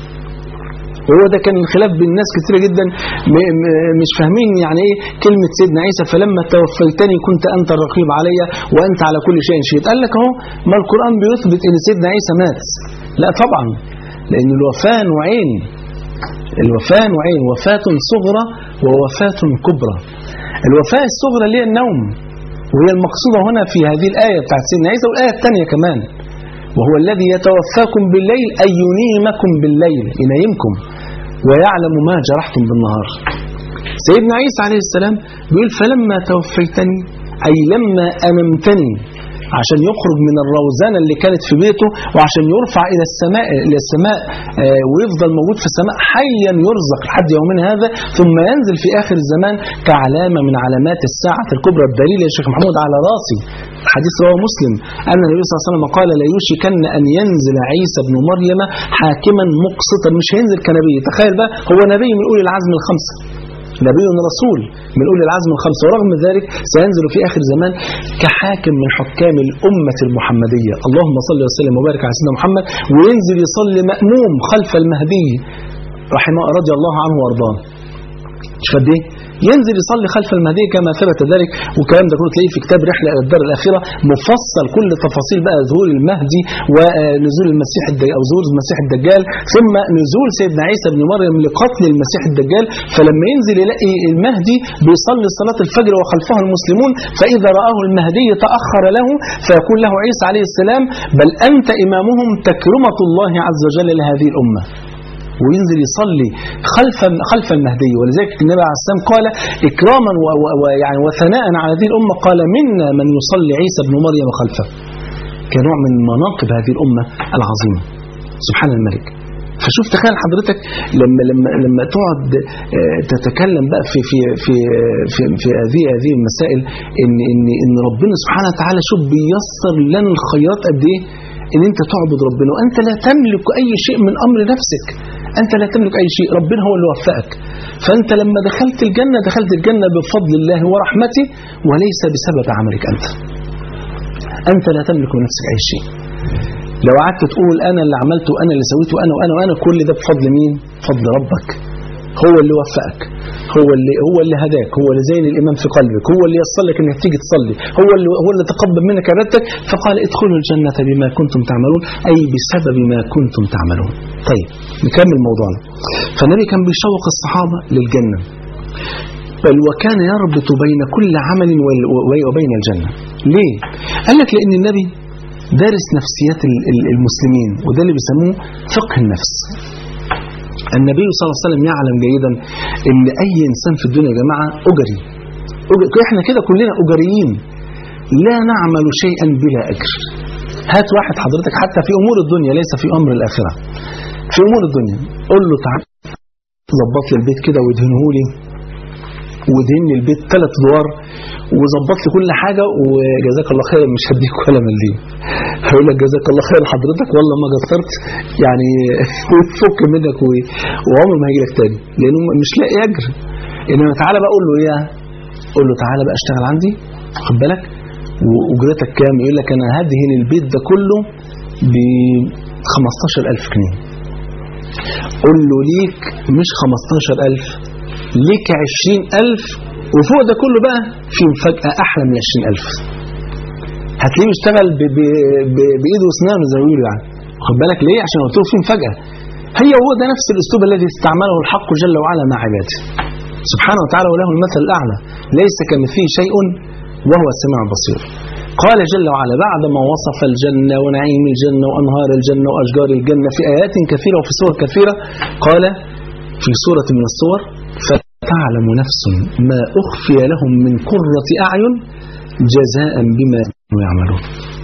وهو ده كان الخلاف بين الناس كثيرة جدا مش فاهمين يعني ايه كلمة سيدنا عيسى فلما توفيتني كنت أنت الرقيب علي وأنت على كل شيء شهيد قال لك اهو ما القرآن بيثبت ان سيدنا عيسى مات لا طبعا لأن الوفاة نوعين الوفاة نوعين وفاة صغرى ووفاة كبرى الوفاة الصغرى اللي هي النوم وهي المقصودة هنا في هذه الآية بتاعت سيدنا عيسى والآية الثانية كمان وهو الذي يتوفاكم بالليل أي ينيمكم بالليل ينيمكم ويعلم ما جرحتم بالنهار سيدنا عيسى عليه السلام بيقول فلما توفيتني أي لما أممتني عشان يخرج من الروزانة اللي كانت في بيته وعشان يرفع إلى السماء إلى السماء آه ويفضل موجود في السماء حيا يرزق لحد يومنا هذا ثم ينزل في آخر الزمان كعلامة من علامات الساعة الكبرى الدليل يا شيخ محمود على راسي حديث رواه مسلم أن النبي صلى الله عليه وسلم قال لا يوشكن أن ينزل عيسى بن مريم حاكما مقسطا مش هينزل كنبي تخيل بقى هو نبي من أولي العزم الخمسة نبي رسول من أولي العزم الخمسة ورغم ذلك سينزل في آخر زمان كحاكم من حكام الأمة المحمدية اللهم صل وسلم وبارك على سيدنا محمد وينزل يصلي مأموم خلف المهدي رحمه رضي الله عنه وارضاه شوف قد ايه ينزل يصلي خلف المهدي كما ثبت ذلك والكلام ده كله تلاقيه في كتاب رحله الى الدار الاخره مفصل كل تفاصيل بقى ظهور المهدي ونزول المسيح الدجال او ظهور المسيح الدجال ثم نزول سيدنا عيسى بن مريم لقتل المسيح الدجال فلما ينزل يلاقي المهدي بيصلي صلاه الفجر وخلفه المسلمون فاذا راه المهدي تاخر له فيقول له عيسى عليه السلام بل انت امامهم تكرمه الله عز وجل لهذه الامه وينزل يصلي خلف خلف المهدي ولذلك النبي عليه السلام قال إكراما ويعني وثناء على هذه الأمة قال منا من يصلي عيسى بن مريم خلفه كنوع من مناقب هذه الأمة العظيمة سبحان الملك فشوف تخيل حضرتك لما لما لما تقعد تتكلم بقى في في في في, في هذه هذه المسائل ان ان ان ربنا سبحانه وتعالى شوف بيسر لنا الخيرات قد ايه ان انت تعبد ربنا وانت لا تملك اي شيء من امر نفسك انت لا تملك اي شيء ربنا هو اللي وفقك فانت لما دخلت الجنه دخلت الجنه بفضل الله ورحمته وليس بسبب عملك انت انت لا تملك من نفسك اي شيء لو قعدت تقول انا اللي عملته انا اللي سويته انا وانا وانا كل ده بفضل مين فضل ربك هو اللي وفقك هو اللي هو اللي هداك هو اللي زين الايمان في قلبك هو اللي يصل لك انك تيجي تصلي هو اللي هو اللي تقبل منك عبادتك فقال ادخلوا الجنه بما كنتم تعملون اي بسبب ما كنتم تعملون طيب نكمل موضوعنا فالنبي كان بيشوق الصحابه للجنه بل وكان يربط بين كل عمل وبين الجنه ليه قال لك لان النبي دارس نفسيات المسلمين وده اللي بيسموه فقه النفس النبي صلى الله عليه وسلم يعلم جيدا ان اي انسان في الدنيا يا جماعه اجري احنا كده كلنا اجريين لا نعمل شيئا بلا اجر هات واحد حضرتك حتى في امور الدنيا ليس في امر الاخره في امور الدنيا قول له تعال ظبط لي البيت كده وادهنه لي ودهن لي البيت ثلاث ادوار وظبط لي كل حاجه وجزاك الله خير مش هديك ولا مليم هقول لك جزاك الله خير حضرتك والله ما قصرت يعني فك منك وعمر ما هيجي لك تاني لانه مش لاقي اجر انما تعالى بقى قول له ايه قول له تعالى بقى اشتغل عندي خد بالك واجرتك كام يقول لك انا هدهن البيت ده كله ب 15000 جنيه قول له ليك مش 15000 ليك 20000 وفوق ده كله بقى في مفاجأة أحلى من 20000 هتلاقيه بيشتغل ب... ب... ب... بإيده وأسنانه زي ما بيقولوا يعني خد بالك ليه؟ عشان قلت له في مفاجأة هي هو ده نفس الأسلوب الذي استعمله الحق جل وعلا مع عباده سبحانه وتعالى وله المثل الأعلى ليس كمثله شيء وهو السميع البصير قال جل وعلا بعدما وصف الجنة ونعيم الجنة وأنهار الجنة وأشجار الجنة في آيات كثيرة وفي سور كثيرة قال في سورة من السور فتعلم نفس ما أخفي لهم من قرة أعين جزاء بما كانوا يعملون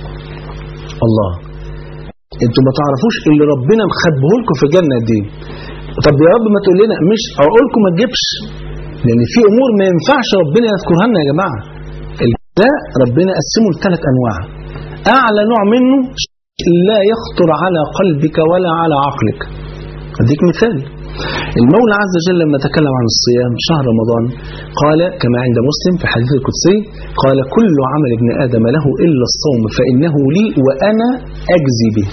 الله انتوا ما تعرفوش اللي ربنا مخبيه لكم في الجنة دي طب يا رب ما تقول لنا مش اقول لكم ما تجيبش لان في امور ما ينفعش ربنا يذكرها لنا يا جماعه ده ربنا قسمه لثلاث انواع اعلى نوع منه لا يخطر على قلبك ولا على عقلك اديك مثال المولى عز وجل لما تكلم عن الصيام شهر رمضان قال كما عند مسلم في حديث القدسي قال كل عمل ابن آدم له إلا الصوم فإنه لي وأنا أجزي به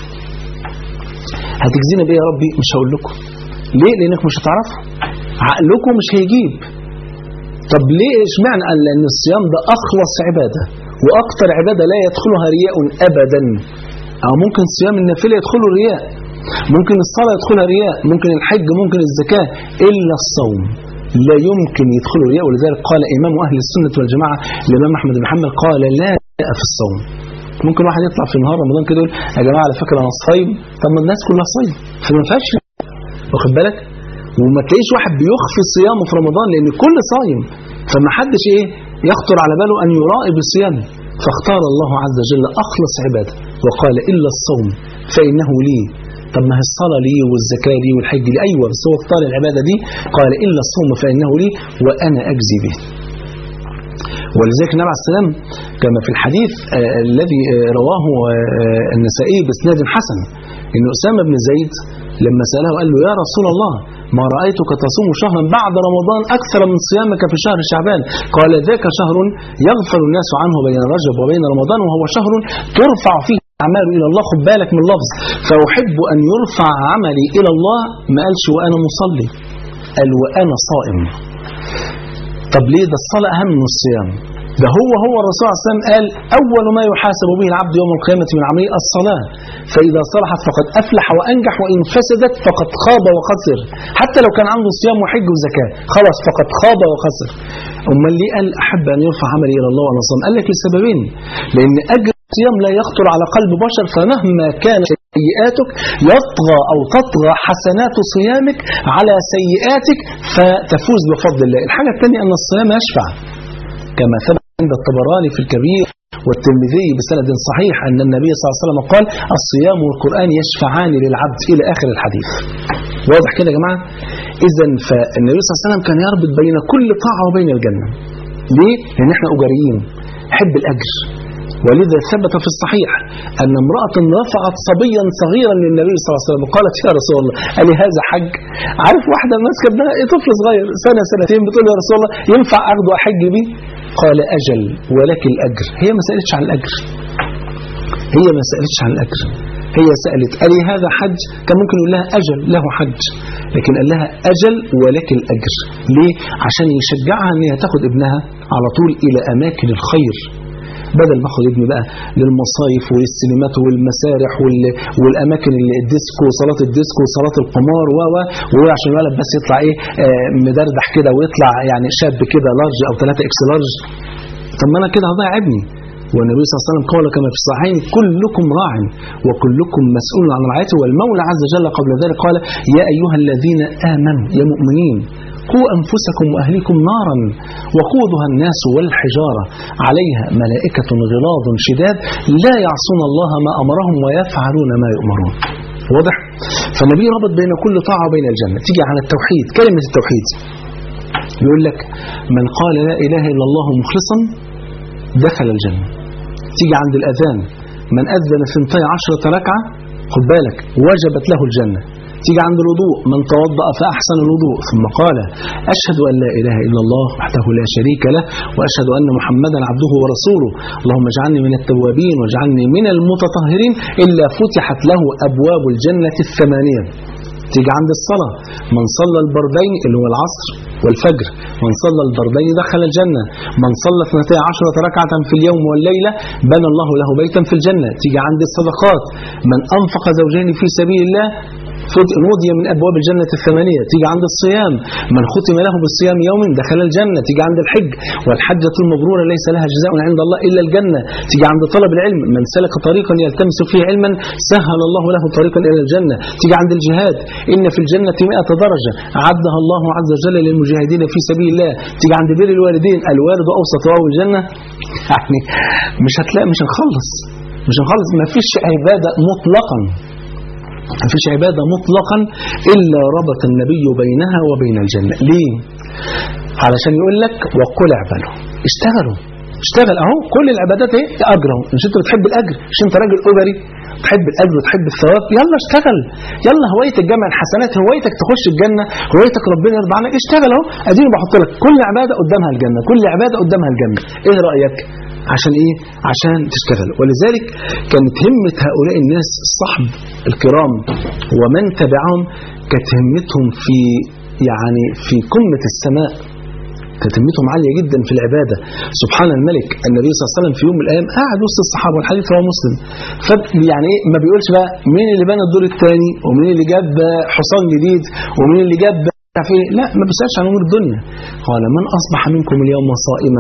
هتجزينا بإيه يا ربي مش هقول لكم ليه لأنك مش هتعرفوا عقلكم مش هيجيب طب ليه اشمعنى قال لأن الصيام ده أخلص عبادة وأكتر عبادة لا يدخلها رياء أبدا أو ممكن صيام النافلة يدخله رياء ممكن الصلاة يدخلها رياء ممكن الحج ممكن الزكاة إلا الصوم لا يمكن يدخله رياء ولذلك قال إمام أهل السنة والجماعة الإمام أحمد بن محمد قال لا رياء في الصوم ممكن واحد يطلع في نهار رمضان كده يقول يا جماعة على فكرة أنا صايم طب ما الناس كلها صايم فما ينفعش واخد بالك وما تلاقيش واحد بيخفي صيامه في رمضان لأن الكل صايم فما حدش إيه يخطر على باله أن يرائي بصيامه فاختار الله عز وجل أخلص عباده وقال إلا الصوم فإنه لي طب ما هي الصلاة لي والزكاة لي والحج لي أيوة بس هو اختار العبادة دي قال إلا الصوم فإنه لي وأنا أجزي به ولذلك النبي عليه السلام كما في الحديث آه الذي آه رواه آه النسائي باسناد حسن ان اسامه بن زيد لما ساله قال له يا رسول الله ما رايتك تصوم شهرا بعد رمضان اكثر من صيامك في شهر شعبان قال ذاك شهر يغفل الناس عنه بين رجب وبين رمضان وهو شهر ترفع فيه أعماله إلى الله خد بالك من اللفظ فأحب أن يرفع عملي إلى الله ما قالش وأنا مصلي قال وأنا صائم طب ليه ده الصلاة أهم من الصيام ده هو هو الرسول صلى الله عليه وسلم قال أول ما يحاسب به العبد يوم القيامة من عمله الصلاة فإذا صلحت فقد أفلح وأنجح وإن فسدت فقد خاب وخسر حتى لو كان عنده صيام وحج وزكاة خلاص فقد خاب وخسر أمال ليه قال أحب أن يرفع عملي إلى الله وأنا صائم قال لك لسببين لأن أجر الصيام لا يخطر على قلب بشر فمهما كان سيئاتك يطغى أو تطغى حسنات صيامك على سيئاتك فتفوز بفضل الله الحاجة الثانية أن الصيام يشفع كما ثبت عند الطبراني في الكبير والترمذي بسند صحيح أن النبي صلى الله عليه وسلم قال الصيام والقرآن يشفعان للعبد إلى آخر الحديث واضح كده يا جماعة إذا فالنبي صلى الله عليه وسلم كان يربط بين كل طاعة وبين الجنة ليه؟ لأن احنا أجريين حب الأجر ولذا ثبت في الصحيح أن امرأة رفعت صبيا صغيرا للنبي صلى الله عليه وسلم قالت يا رسول الله قال لي هذا حج عارف واحدة ماسكة ابنها إيه طفل صغير سنة سنتين بتقول يا رسول الله ينفع أخده أحج بيه قال أجل ولك الأجر هي ما سألتش عن الأجر هي ما سألتش عن الأجر هي سألت قال لي هذا حج كان ممكن يقول لها أجل له حج لكن قال لها أجل ولك الأجر ليه؟ عشان يشجعها أن هي تاخد ابنها على طول إلى أماكن الخير بدل ما اخد ابني بقى للمصايف وللسينمات والمسارح وال... والاماكن الديسكو وصالات الديسكو وصالات القمار و و عشان الولد بس يطلع ايه آه مدردح كده ويطلع يعني شاب كده لارج او 3 اكس لارج طب ما انا كده هضيع ابني والنبي صلى الله عليه وسلم قال كما في الصحيحين كلكم راع وكلكم مسؤول عن رعايته والمولى عز وجل قبل ذلك قال يا ايها الذين امنوا يا مؤمنين قوا أنفسكم وأهليكم نارا وقودها الناس والحجارة عليها ملائكة غلاظ شداد لا يعصون الله ما أمرهم ويفعلون ما يؤمرون واضح؟ فالنبي ربط بين كل طاعة وبين الجنة تيجي على التوحيد كلمة التوحيد يقول لك من قال لا إله إلا الله مخلصا دخل الجنة تيجي عند الأذان من أذن ثنتي عشرة ركعة خد بالك وجبت له الجنة تيجي عند الوضوء من توضأ فأحسن الوضوء ثم قال أشهد أن لا إله إلا الله وحده لا شريك له وأشهد أن محمدا عبده ورسوله اللهم اجعلني من التوابين واجعلني من المتطهرين إلا فتحت له أبواب الجنة الثمانية تيجي عند الصلاة من صلى البردين اللي هو العصر والفجر من صلى البردين دخل الجنة من صلى اثنتي عشرة ركعة في اليوم والليلة بنى الله له بيتا في الجنة تيجي عند الصدقات من أنفق زوجين في سبيل الله نودي من أبواب الجنة الثمانية تيجي عند الصيام من ختم له بالصيام يوم دخل الجنة تيجي عند الحج والحجة المبرورة ليس لها جزاء عند الله إلا الجنة تيجي عند طلب العلم من سلك طريقا يلتمس فيه علما سهل الله له طريقا إلى الجنة تيجي عند الجهاد إن في الجنة مئة درجة عدها الله عز وجل للمجاهدين في سبيل الله تيجي عند بر الوالدين الوالد أوسط واو الجنة يعني مش هتلاقي مش هنخلص مش هنخلص ما فيش عبادة مطلقا ما فيش عبادة مطلقا إلا ربط النبي بينها وبين الجنة ليه؟ علشان يقول لك وقل اعملوا اشتغلوا اشتغل اهو كل العبادات ايه اجر اهو مش انت بتحب الاجر مش انت راجل اجري تحب الاجر وتحب الثواب يلا اشتغل يلا هوايتك جمع الحسنات هوايتك تخش الجنه هوايتك ربنا يرضى عنك اشتغل اهو اديني بحط لك كل عباده قدامها الجنه كل عباده قدامها الجنه ايه رايك عشان ايه عشان تشتغل ولذلك كانت همة هؤلاء الناس الصحب الكرام ومن تبعهم كانت همتهم في يعني في قمة السماء كانت همتهم عالية جدا في العبادة سبحان الملك النبي صلى الله عليه وسلم في يوم من الأيام قاعد وسط الصحابة والحديث رواه مسلم يعني ايه ما بيقولش بقى مين اللي بنى الدور الثاني ومين اللي جاب حصان جديد ومين اللي جاب لا ما بيسألش عن أمور الدنيا قال من أصبح منكم اليوم صائما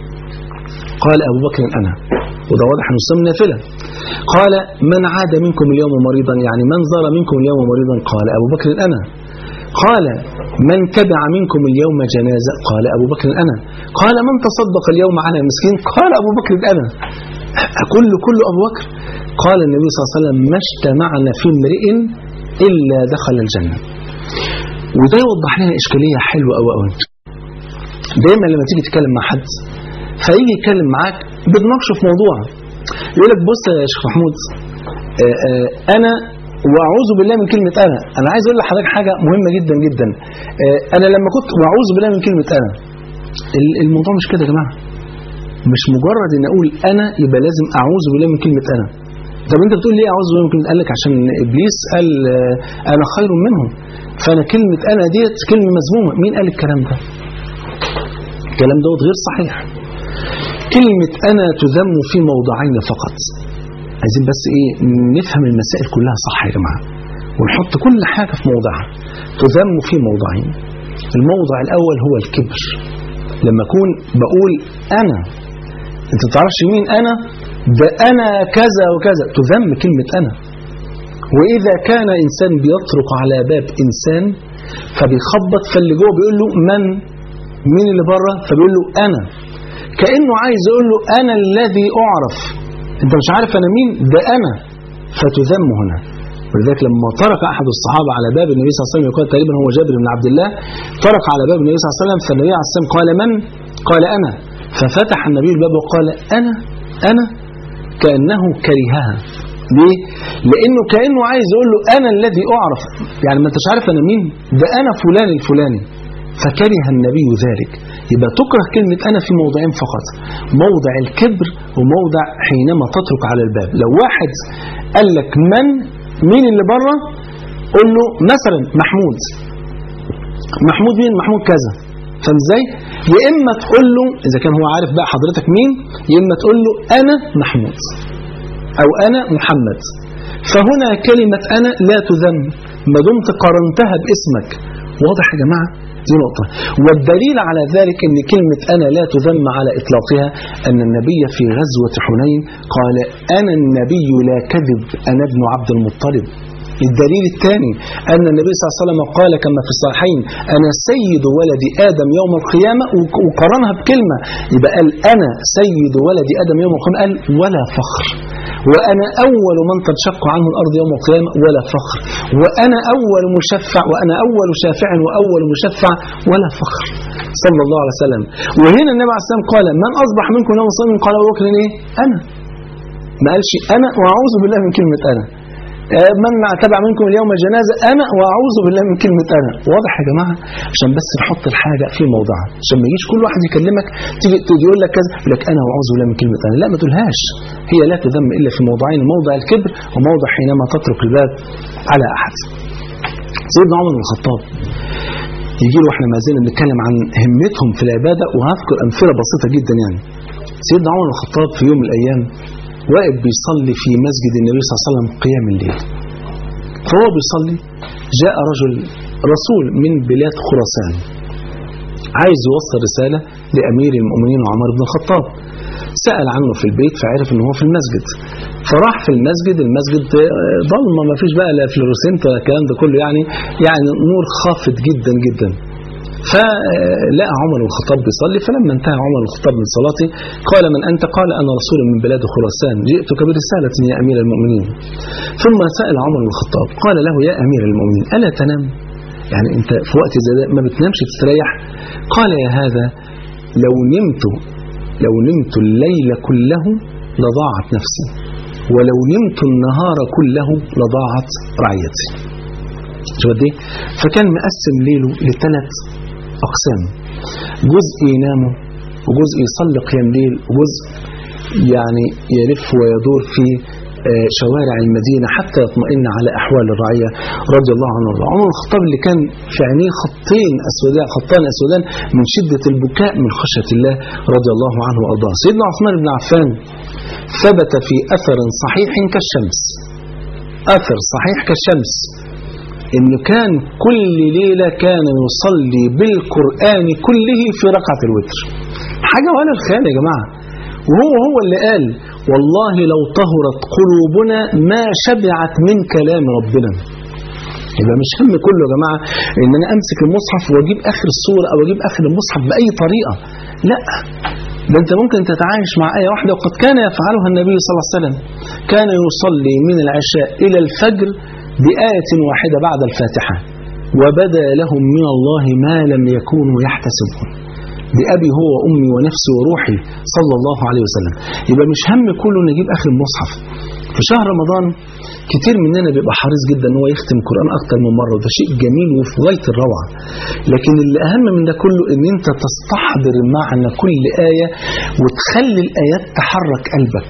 قال أبو بكر أنا وده واضح أنه صم نافلة قال من عاد منكم اليوم مريضا يعني من زار منكم اليوم مريضا قال أبو بكر أنا قال من تبع منكم اليوم جنازة قال أبو بكر أنا قال من تصدق اليوم على مسكين قال أبو بكر أنا كل كل أبو بكر قال النبي صلى الله عليه وسلم ما اجتمعنا في امرئ إلا دخل الجنة وده يوضح لنا إشكالية حلوة أوي أوي دايما لما تيجي تتكلم مع حد فيجي يتكلم معاك بتناقشه في موضوع يقول لك بص يا شيخ محمود آآ آآ انا واعوذ بالله من كلمه انا انا عايز اقول لحضرتك حاجه مهمه جدا جدا انا لما كنت واعوذ بالله من كلمه انا الموضوع مش كده يا جماعه مش مجرد ان اقول انا يبقى لازم اعوذ بالله من كلمه انا طب انت بتقول ليه اعوذ بالله من كلمه قال لك عشان ابليس قال انا خير منهم فانا كلمه انا ديت كلمه مذمومه مين قال الكلام ده الكلام دوت غير صحيح كلمة أنا تذم في موضعين فقط عايزين بس إيه نفهم المسائل كلها صح يا جماعة ونحط كل حاجة في موضعها تذم في موضعين الموضع الأول هو الكبر لما أكون بقول أنا أنت تعرفش مين أنا ده أنا كذا وكذا تذم كلمة أنا وإذا كان إنسان بيطرق على باب إنسان فبيخبط فاللي جوه بيقول له من مين اللي بره فبيقول له أنا كأنه عايز يقول له أنا الذي أعرف أنت مش عارف أنا مين ده أنا فتذم هنا ولذلك لما طرق أحد الصحابة على باب النبي صلى الله عليه وسلم يقول تقريبا هو جابر بن عبد الله طرق على باب النبي صلى الله عليه وسلم فالنبي عليه الصلاة والسلام قال من؟ قال أنا ففتح النبي الباب وقال أنا أنا كأنه كرهها ليه؟ لأنه كأنه عايز يقول له أنا الذي أعرف يعني ما أنتش عارف أنا مين ده أنا فلان الفلاني فكره النبي ذلك يبقى تكره كلمة أنا في موضعين فقط موضع الكبر وموضع حينما تترك على الباب لو واحد قال لك من مين اللي بره قول له مثلا محمود محمود مين محمود كذا فاهم ازاي يا اما تقول له اذا كان هو عارف بقى حضرتك مين يا اما تقول له انا محمود او انا محمد فهنا كلمة انا لا تذم ما دمت قارنتها باسمك واضح يا جماعه دي نقطة والدليل على ذلك أن كلمة أنا لا تذم على إطلاقها أن النبي في غزوة حنين قال أنا النبي لا كذب أنا ابن عبد المطلب الدليل الثاني أن النبي صلى الله عليه وسلم قال كما في الصحيحين أنا سيد ولد آدم يوم القيامة وقرنها بكلمة يبقى قال أنا سيد ولد آدم يوم القيامة قال ولا فخر وأنا أول من تنشق عنه الأرض يوم القيامة ولا فخر وأنا أول مشفع وأنا أول شافع وأول مشفع ولا فخر صلى الله عليه وسلم وهنا النبي عليه السلام قال من أصبح منكم يوم صائم قال أبو بكر إيه أنا ما قالش أنا وأعوذ بالله من كلمة أنا من تبع منكم اليوم جنازة أنا وأعوذ بالله من كلمة أنا واضح يا جماعة عشان بس نحط الحاجة في موضعها عشان ما يجيش كل واحد يكلمك تيجي يقول لك كذا يقول لك أنا وأعوذ بالله من كلمة أنا لا ما تقولهاش هي لا تذم إلا في موضعين موضع الكبر وموضع حينما تترك الباب على أحد سيدنا عمر بن الخطاب يجي له احنا ما زلنا بنتكلم عن همتهم في العباده وهذكر امثله بسيطه جدا يعني سيدنا عمر بن الخطاب في يوم من الايام واقف بيصلي في مسجد النبي صلى الله عليه وسلم قيام الليل فهو بيصلي جاء رجل رسول من بلاد خراسان عايز يوصل رسالة لأمير المؤمنين عمر بن الخطاب سأل عنه في البيت فعرف ان هو في المسجد فراح في المسجد المسجد ضلمه ما فيش بقى لا فلورسنت ولا الكلام ده كله يعني يعني نور خافت جدا جدا فلقى عمر بن الخطاب بيصلي فلما انتهى عمر بن الخطاب من صلاته قال من انت قال انا رسول من بلاد خراسان جئتك برساله يا امير المؤمنين ثم سال عمر بن الخطاب قال له يا امير المؤمنين الا تنام يعني انت في وقت زي ده ما بتنامش تستريح قال يا هذا لو نمت لو نمت الليل كله لضاعت نفسي ولو نمت النهار كله لضاعت رعيتي شوف قد ايه فكان مقسم ليله لثلاث اقسام جزء ينام وجزء يصلي قيام ليل وجزء يعني يلف ويدور في شوارع المدينة حتى يطمئن على أحوال الرعية رضي الله عنه وارضاه عمر الخطاب اللي كان في عينيه خطين أسودان خطان أسودان من شدة البكاء من خشية الله رضي الله عنه وأرضاه سيدنا عثمان بن عفان ثبت في أثر صحيح كالشمس أثر صحيح كالشمس إنه كان كل ليلة كان يصلي بالقرآن كله في ركعة الوتر حاجة ولا الخيال يا جماعة وهو هو اللي قال والله لو طهرت قلوبنا ما شبعت من كلام ربنا يبقى مش هم كله يا جماعة ان انا امسك المصحف واجيب اخر السورة او اجيب اخر المصحف باي طريقة لا ده انت ممكن تتعايش مع آية واحدة وقد كان يفعلها النبي صلى الله عليه وسلم كان يصلي من العشاء إلى الفجر بآية واحدة بعد الفاتحة وبدا لهم من الله ما لم يكونوا يحتسبون بأبي هو وأمي ونفسي وروحي صلى الله عليه وسلم يبقى مش هم كله نجيب آخر المصحف في شهر رمضان كتير مننا بيبقى حريص جدا ان هو يختم القرآن أكتر من مرة وده شيء جميل وفي غاية الروعة لكن اللي أهم من ده كله ان انت تستحضر معنى كل آية وتخلي الآيات تحرك قلبك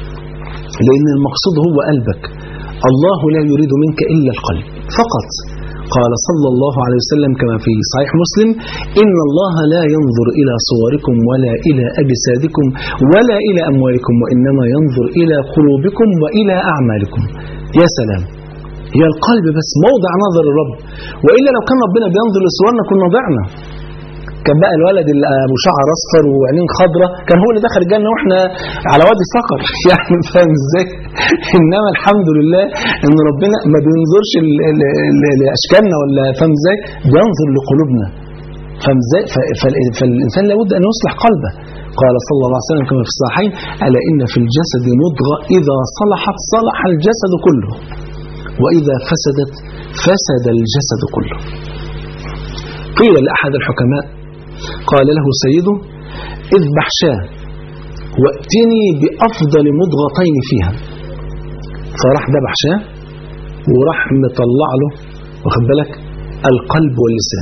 لأن المقصود هو قلبك الله لا يريد منك إلا القلب فقط قال صلى الله عليه وسلم كما في صحيح مسلم إن الله لا ينظر إلى صوركم ولا إلى أجسادكم ولا إلى أموالكم وإنما ينظر إلى قلوبكم وإلى أعمالكم يا سلام هي القلب بس موضع نظر الرب وإلا لو كان ربنا بينظر لصورنا كنا ضعنا كان بقى الولد اللي ابو شعر اصفر وعينين خضراء كان هو اللي دخل الجنه واحنا على وادي الصقر يعني فاهم ازاي؟ انما الحمد لله ان ربنا ما بينظرش لاشكالنا ولا فاهم ازاي؟ بينظر لقلوبنا فاهم ازاي؟ فالانسان لابد ان يصلح قلبه قال صلى الله عليه وسلم كما في الصحيحين الا ان في الجسد مضغه اذا صلحت صلح الجسد كله واذا فسدت فسد الجسد كله قيل لاحد الحكماء قال له سيده اذبح شاه واتني بأفضل مضغتين فيها فراح ذبح شاه وراح مطلع له واخد بالك القلب واللسان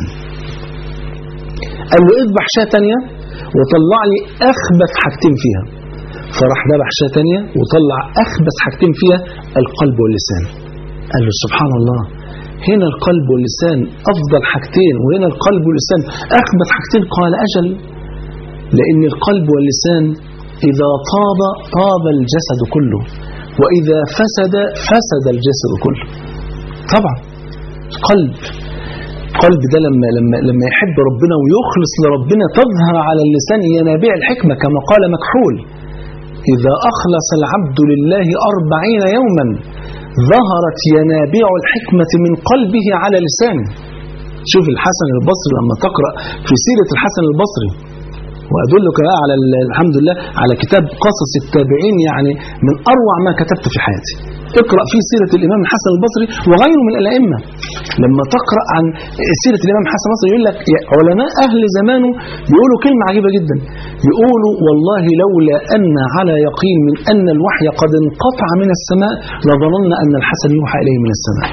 قال له اذبح شاه تانية وطلع لي أخبث حاجتين فيها فراح ذبح شاه تانية وطلع أخبث حاجتين فيها القلب واللسان قال له سبحان الله هنا القلب واللسان أفضل حاجتين وهنا القلب واللسان أخبث حاجتين قال أجل لأن القلب واللسان إذا طاب طاب الجسد كله وإذا فسد فسد الجسد كله طبعا قلب قلب ده لما لما لما يحب ربنا ويخلص لربنا تظهر على اللسان ينابيع الحكمة كما قال مكحول إذا أخلص العبد لله أربعين يوما ظهرت ينابيع الحكمة من قلبه على لسانه شوف الحسن البصري لما تقرأ في سيرة الحسن البصري وأدلك بقى على الحمد لله على كتاب قصص التابعين يعني من أروع ما كتبت في حياتي اقرأ في سيرة الإمام الحسن البصري وغيره من الأئمة لما تقرأ عن سيرة الإمام الحسن البصري يقول لك علماء أهل زمانه بيقولوا كلمة عجيبة جدا يقولوا والله لولا أن على يقين من أن الوحي قد انقطع من السماء لظننا أن الحسن يوحى إليه من السماء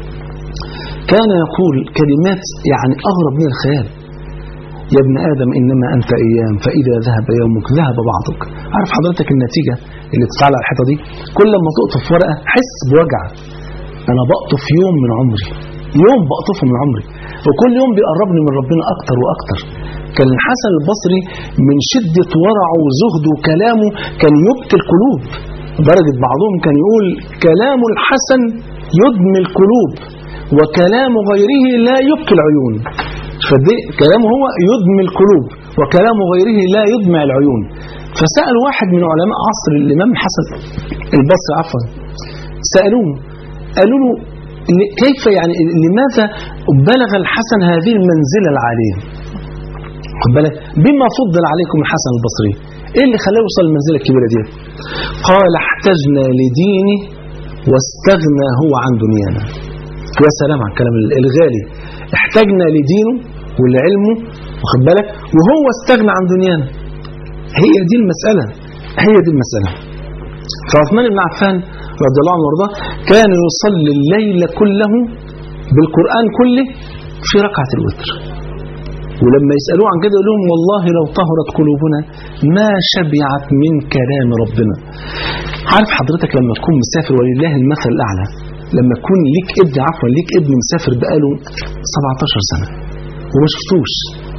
كان يقول كلمات يعني أغرب من الخيال يا ابن آدم إنما أنت أيام فإذا ذهب يومك ذهب بعضك عارف حضرتك النتيجة اللي تتعلق الحيطة دي كل ما تقطف ورقة حس بوجع أنا بقطف يوم من عمري يوم بقطفه من عمري وكل يوم بيقربني من ربنا أكتر وأكتر كان الحسن البصري من شدة ورعه وزهده وكلامه كان يبكي القلوب درجة بعضهم كان يقول كلام الحسن يدمي القلوب وكلام غيره لا يبكي العيون فدي كلامه هو يدمي القلوب وكلام غيره لا يدمع العيون فسأل واحد من علماء عصر الإمام الحسن البصري عفوا سألوه قالوا له كيف يعني لماذا بلغ الحسن هذه المنزلة العالية خد بالك بما فضل عليكم الحسن البصري ايه اللي خلاه يوصل للمنزلة الكبيرة دي قال احتجنا لدينه واستغنى هو عن دنيانا يا سلام على الكلام الغالي احتاجنا لدينه ولعلمه واخد بالك وهو استغنى عن دنيانا هي دي المسألة هي دي المسألة فعثمان بن عفان رضي الله عنه وارضاه كان يصلي الليل كله بالقرآن كله في ركعة الوتر ولما يسألوه عن كده يقول لهم والله لو طهرت قلوبنا ما شبعت من كلام ربنا عارف حضرتك لما تكون مسافر ولله المثل الأعلى لما يكون ليك ابن عفوا ليك ابن مسافر بقاله 17 سنة وما شفتوش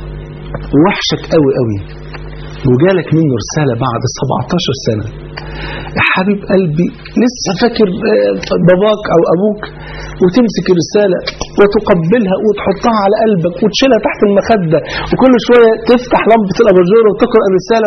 ووحشك قوي قوي وجالك منه رسالة بعد 17 سنة يا حبيب قلبي لسه فاكر باباك أو أبوك وتمسك الرسالة وتقبلها وتحطها على قلبك وتشيلها تحت المخدة وكل شوية تفتح لمبة الأباجورة وتقرأ الرسالة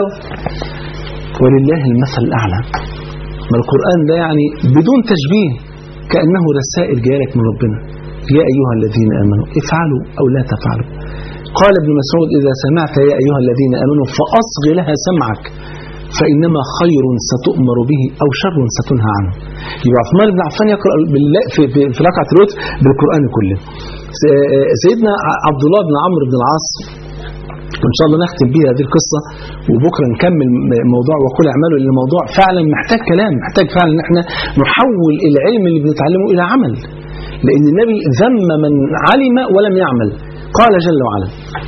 ولله المثل الأعلى ما القرآن ده يعني بدون تشبيه كأنه رسائل جايلك من ربنا يا أيها الذين آمنوا افعلوا أو لا تفعلوا قال ابن مسعود إذا سمعت يا أيها الذين آمنوا فأصغ لها سمعك فإنما خير ستؤمر به أو شر ستنهى عنه يبقى عثمان بن عفان يقرأ في, في, في ركعة الوتر بالقرآن كله سيدنا عبد الله بن عمرو بن العاص وإن شاء الله نختم بها هذه القصة وبكرة نكمل موضوع وقل اعملوا لأن الموضوع فعلا محتاج كلام محتاج فعلا ان احنا نحول العلم اللي بنتعلمه إلى عمل لأن النبي ذم من علم ولم يعمل قال جل وعلا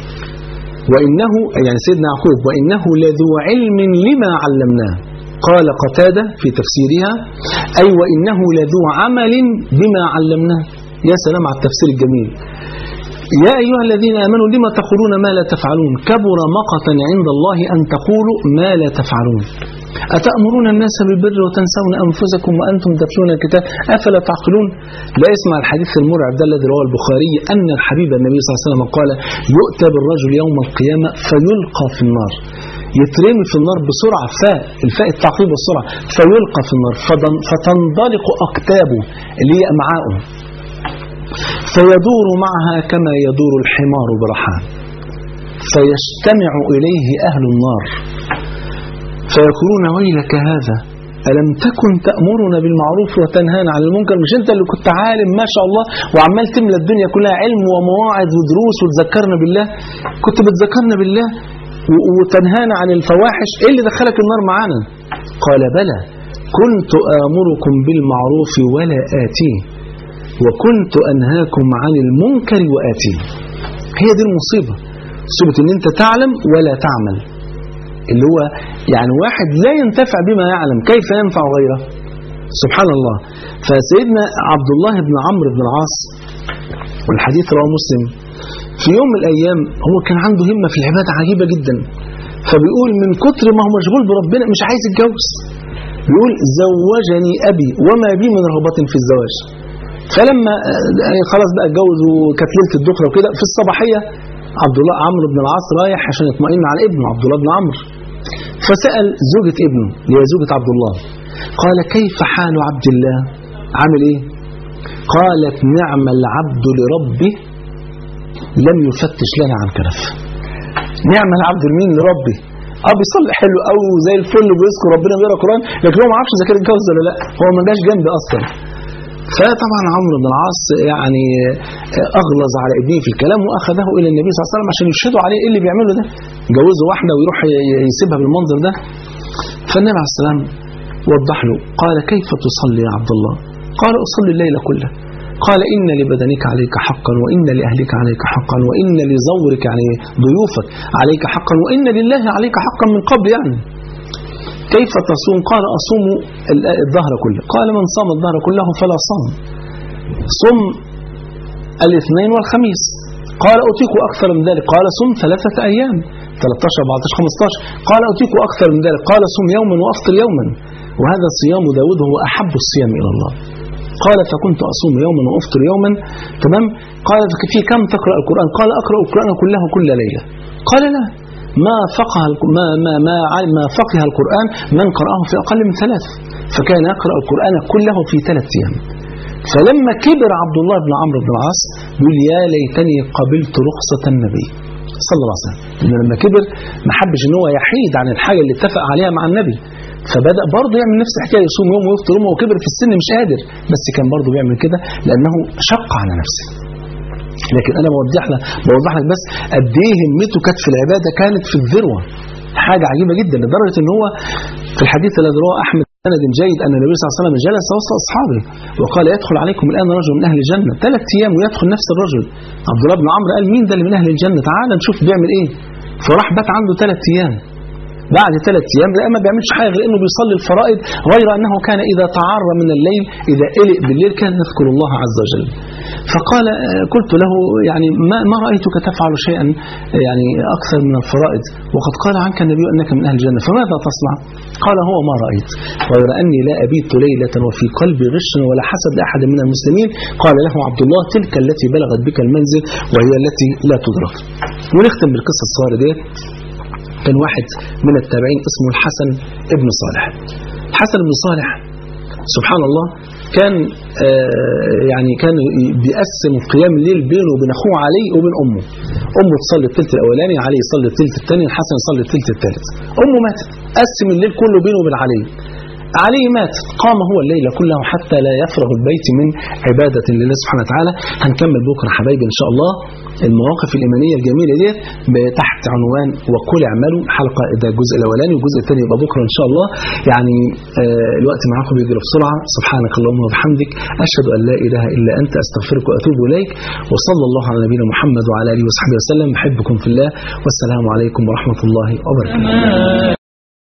وإنه يعني سيدنا يعقوب وإنه لذو علم لما علمناه قال قتادة في تفسيرها أي وإنه لذو عمل بما علمناه يا سلام على التفسير الجميل يا أيها الذين آمنوا لما تقولون ما لا تفعلون كبر مقتا عند الله أن تقولوا ما لا تفعلون أتأمرون الناس بالبر وتنسون أنفسكم وأنتم تتلون الكتاب أفلا تعقلون لا يسمع الحديث المرعب ده الذي رواه البخاري أن الحبيب النبي صلى الله عليه وسلم قال يؤتى بالرجل يوم القيامة فيلقى في النار يترمي في النار بسرعة فاء الفاء التعقيب والسرعة فيلقى في النار فتنضلق أكتابه اللي هي أمعاؤه فيدور معها كما يدور الحمار برحان فيجتمع إليه أهل النار فيقولون ويلك هذا ألم تكن تأمرنا بالمعروف وتنهانا عن المنكر مش أنت اللي كنت عالم ما شاء الله وعمال تملى الدنيا كلها علم ومواعظ ودروس وتذكرنا بالله كنت بتذكرنا بالله وتنهانا عن الفواحش إيه اللي دخلك النار معانا قال بلى كنت آمركم بالمعروف ولا آتيه وكنت أنهاكم عن المنكر وآتيه هي دي المصيبة مصيبة ان انت تعلم ولا تعمل اللي هو يعني واحد لا ينتفع بما يعلم كيف ينفع غيره سبحان الله فسيدنا عبد الله بن عمرو بن العاص والحديث رواه مسلم في يوم من الأيام هو كان عنده همة في العبادة عجيبة جدا فبيقول من كتر ما هو مشغول بربنا مش عايز يتجوز بيقول زوجني أبي وما بي من رغبة في الزواج فلما خلاص بقى اتجوز وكانت ليله الدخله وكده في الصباحيه عبد الله عمرو بن العاص رايح عشان يطمئن على ابنه عبد الله بن عمرو فسال زوجة ابنه اللي هي زوجة عبد الله قال كيف حال عبد الله عامل ايه قالت نعم العبد لربه لم يفتش لنا عن كرف نعم العبد لمين لربه اه بيصلي حلو قوي وزي الفل وبيذكر ربنا وبيقرا قران لكن هو ما عرفش اذا كان اتجوز ولا لا هو ما جاش جنبي اصلا فطبعا عمرو بن العاص يعني اغلظ على ابنه في الكلام واخذه الى النبي صلى الله عليه وسلم عشان يشهدوا عليه ايه اللي بيعمله ده جوزه واحده ويروح يسيبها بالمنظر ده فالنبي عليه السلام وضح له قال كيف تصلي يا عبد الله قال اصلي الليل كله قال إن لبدنك عليك حقا وإن لأهلك عليك حقا وإن لزورك يعني ضيوفك عليك حقا وإن لله عليك حقا من قبل يعني كيف تصوم قال أصوم الظهر كله قال من صام الظهر كله فلا صام صم الاثنين والخميس قال أطيق أكثر من ذلك قال صم ثلاثة أيام 13 14 15 قال أطيق أكثر من ذلك قال صم يوما وأفطر يوما وهذا صيام داود هو أحب الصيام إلى الله قال فكنت أصوم يوما وأفطر يوما تمام قال في كم تقرأ القرآن قال أقرأ القرآن كله كل ليلة قال لا ما فقه ما ما ما ما فقه القرآن من قرأه في أقل من ثلاث فكان يقرأ القرآن كله في ثلاث أيام فلما كبر عبد الله بن عمرو بن العاص يقول يا ليتني قبلت رخصة النبي صلى الله عليه وسلم لأنه لما كبر ما حبش ان هو يحيد عن الحاجة اللي اتفق عليها مع النبي فبدأ برضه يعمل نفس الحكاية يصوم يوم ويفطر يوم وكبر في السن مش قادر بس كان برضه بيعمل كده لأنه شق على نفسه لكن أنا بوضح لك بوضح لك بس قد إيه همته كانت في العبادة كانت في الذروة حاجة عجيبة جدا لدرجة إن هو في الحديث الذي رواه أحمد سند جيد أن النبي صلى الله عليه وسلم جلس وسط أصحابه وقال يدخل عليكم الآن رجل من أهل الجنة ثلاث أيام ويدخل نفس الرجل عبد الله بن عمرو قال مين ده اللي من أهل الجنة تعال نشوف بيعمل إيه فراح بات عنده ثلاث أيام بعد ثلاث أيام لا ما بيعملش حاجة غير أنه بيصلي الفرائض غير أنه كان إذا تعرى من الليل إذا قلق بالليل كان يذكر الله عز وجل فقال قلت له يعني ما, ما رأيتك تفعل شيئا يعني أكثر من الفرائض وقد قال عنك النبي أنك من أهل الجنة فماذا تصنع قال هو ما رأيت غير أني لا أبيت ليلة وفي قلبي غش ولا حسد لأحد من المسلمين قال له عبد الله تلك التي بلغت بك المنزل وهي التي لا تدرك ونختم بالقصة الصغيرة ديت كان واحد من التابعين اسمه الحسن ابن صالح الحسن بن صالح سبحان الله كان آه يعني كان بيقسم قيام الليل بينه وبين اخوه علي وبين امه امه تصلي الثلث الاولاني علي يصلي الثلث الثاني الحسن يصلي الثلث الثالث امه ماتت قسم الليل كله بينه وبين علي علي مات قام هو الليل كله حتى لا يفرغ البيت من عبادة لله سبحانه وتعالى هنكمل بكرة حبايبي إن شاء الله المواقف الإيمانية الجميلة دي تحت عنوان وقل اعملوا حلقة ده الجزء الأولاني والجزء الثاني يبقى بكرة إن شاء الله يعني آه الوقت معاكم بيجري بسرعة سبحانك اللهم وبحمدك أشهد أن لا إله إلا أنت أستغفرك وأتوب إليك وصلى الله على نبينا محمد وعلى آله وصحبه وسلم أحبكم في الله والسلام عليكم ورحمة الله وبركاته